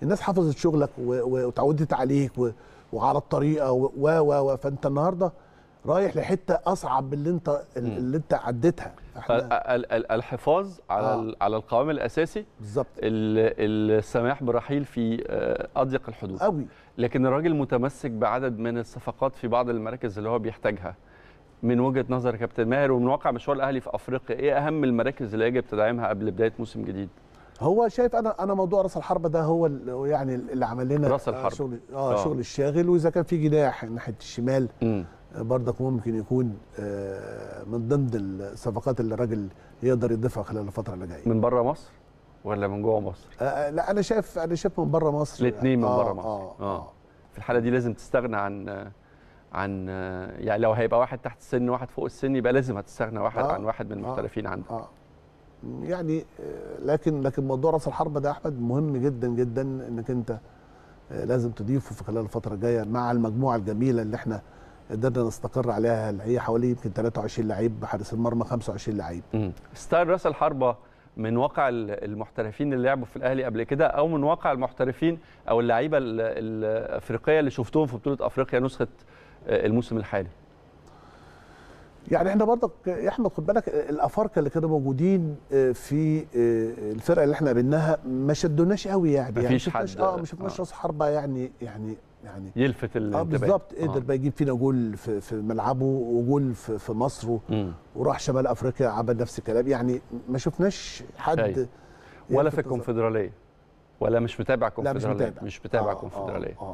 الناس حفظت شغلك و- و- وتعودت عليك و- وعلى الطريقه و و و و- فانت النهارده رايح لحته اصعب من اللي انت اللي انت عديتها احنا ال- ال- الحفاظ على آه. ال- على القوام الاساسي بالظبط ال- السماح بالرحيل في آه، اضيق الحدود قوي لكن الراجل متمسك بعدد من الصفقات في بعض المراكز اللي هو بيحتاجها من وجهه نظر كابتن ماهر ومن واقع مشوار الاهلي في افريقيا ايه اهم المراكز اللي يجب تدعيمها قبل بدايه موسم جديد هو شايف انا انا موضوع راس الحربه ده هو ال- يعني اللي عمل لنا رأس آه، الحربة. شغل آه. اه شغل الشاغل واذا كان في جناح ناحيه الشمال امم آه، برضك ممكن يكون آه، من ضمن الصفقات اللي الراجل يقدر يضيفها خلال الفتره اللي جايه من بره مصر ولا من جوه مصر آه، آه، لا انا شايف انا شايف من بره مصر الاثنين من آه، بره مصر اه آه. اه في الحاله دي لازم تستغنى عن عن يعني لو هيبقى واحد تحت السن وواحد فوق السن يبقى لازم هتستغنى واحد آه. عن واحد من آه. المحترفين عندك اه يعني آه، لكن لكن موضوع راس الحربه ده يا احمد مهم جدا جدا انك انت آه، لازم تضيفه في خلال الفتره الجايه مع المجموعه الجميله اللي احنا قدرنا نستقر عليها اللي هي حوالي يمكن 23 لعيب حارس المرمى 25 لعيب مم. ستايل راس الحربه من واقع ال- المحترفين اللي لعبوا في الاهلي قبل كده او من واقع المحترفين او اللعيبه ال- الافريقيه اللي شفتهم في بطوله افريقيا نسخه آه، الموسم الحالي يعني احنا برضك يا احمد خد بالك الافارقه اللي كانوا موجودين آه، في آه، الفرقه اللي احنا قابلناها ما شدوناش قوي يعني يعني مفيش شفناش- حد- اه ما شفناش آه. راس حربه يعني يعني يعني يلفت اه الانتباه بالظبط آه. قدر بقى يجيب فينا جول في, في ملعبه وجول في, في مصر و- مم. وراح شمال افريقيا عمل نفس الكلام يعني ما شفناش حد أيوة. ولا يلفت في نظر. الكونفدراليه ولا مش متابع لا مش كونفدراليه متابع مش متابع آه، كونفدراليه آه, اه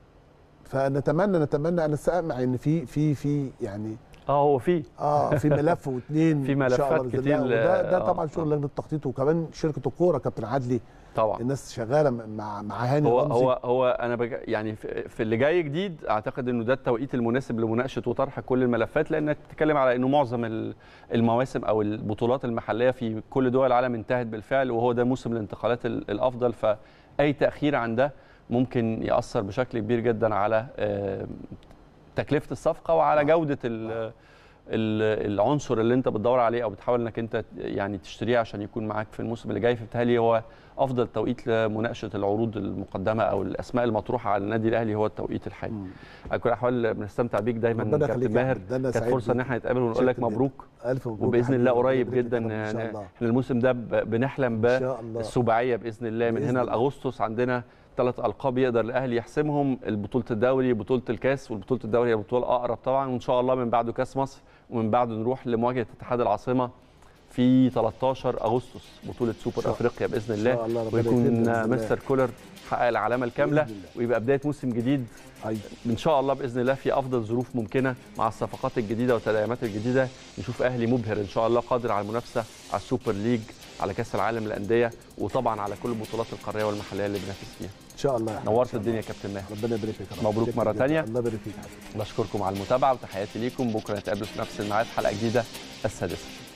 فنتمنى نتمنى انا سامع ان في في في يعني اه هو في اه في ملف واثنين في إن شاء الله ملفات بإذن كتير الله. وده ده آه، طبعا آه. شغل لجنه التخطيط وكمان شركه الكوره كابتن عدلي طبعا الناس شغاله مع مع هاني هو رمزي. هو هو انا بج... يعني في في اللي جاي جديد اعتقد انه ده التوقيت المناسب لمناقشه وطرح كل الملفات لانك بتتكلم على انه معظم ال- المواسم او البطولات المحليه في كل دول العالم انتهت بالفعل وهو ده موسم الانتقالات ال- الافضل فاي تاخير عن ده ممكن ياثر بشكل كبير جدا على آه، تكلفه الصفقه وعلى جوده ال- ال- العنصر اللي انت بتدور عليه او بتحاول انك انت يعني تشتريه عشان يكون معاك في الموسم اللي جاي فبالتالي هو افضل توقيت لمناقشه العروض المقدمه او الاسماء المطروحه على النادي الاهلي هو التوقيت الحالي. مم. على كل الاحوال بنستمتع بيك دايما ربنا كابتن يخليك يا ماهر أحمد. ده أنا كانت سعيد فرصه ان بيك. احنا نتقابل ونقول لك شكراً جداً. مبروك الف مبروك وباذن يا الله حبيبي. قريب ربنا جدا يكرمك ان شاء يعني الله احنا الموسم ده ب- بنحلم ان شاء الله بالسباعيه باذن الله من بإذن هنا الله. لاغسطس عندنا ثلاث القاب يقدر الاهلي يحسمهم بطوله الدوري بطوله الكاس والبطوله الدوري هي بطوله اقرب طبعا وان شاء الله من بعده كاس مصر ومن بعده نروح لمواجهه اتحاد العاصمه في 13 اغسطس بطوله سوبر شاء- افريقيا باذن إن الله شاء الله ربنا يكرمك ويكون بإذن الله. مستر كولر حقق العلامه الكامله بإذن الله. ويبقى بدايه موسم جديد أيوة. ان شاء الله باذن الله في افضل ظروف ممكنه مع الصفقات الجديده والتدعيمات الجديده نشوف اهلي مبهر ان شاء الله قادر على المنافسه على السوبر ليج على كاس العالم للانديه وطبعا على كل البطولات القاريه والمحليه اللي بننافس فيها ان شاء الله يا أحمد. نورت إن شاء الدنيا الله. يا كابتن ماهر ربنا يبارك فيك يا رب. مبروك شكراً مرة جداً. تانية. الله يبارك فيك يا حبيبي. بشكركم على المتابعه وتحياتي ليكم بكره نتقابل في نفس الميعاد حلقه جديده السادسه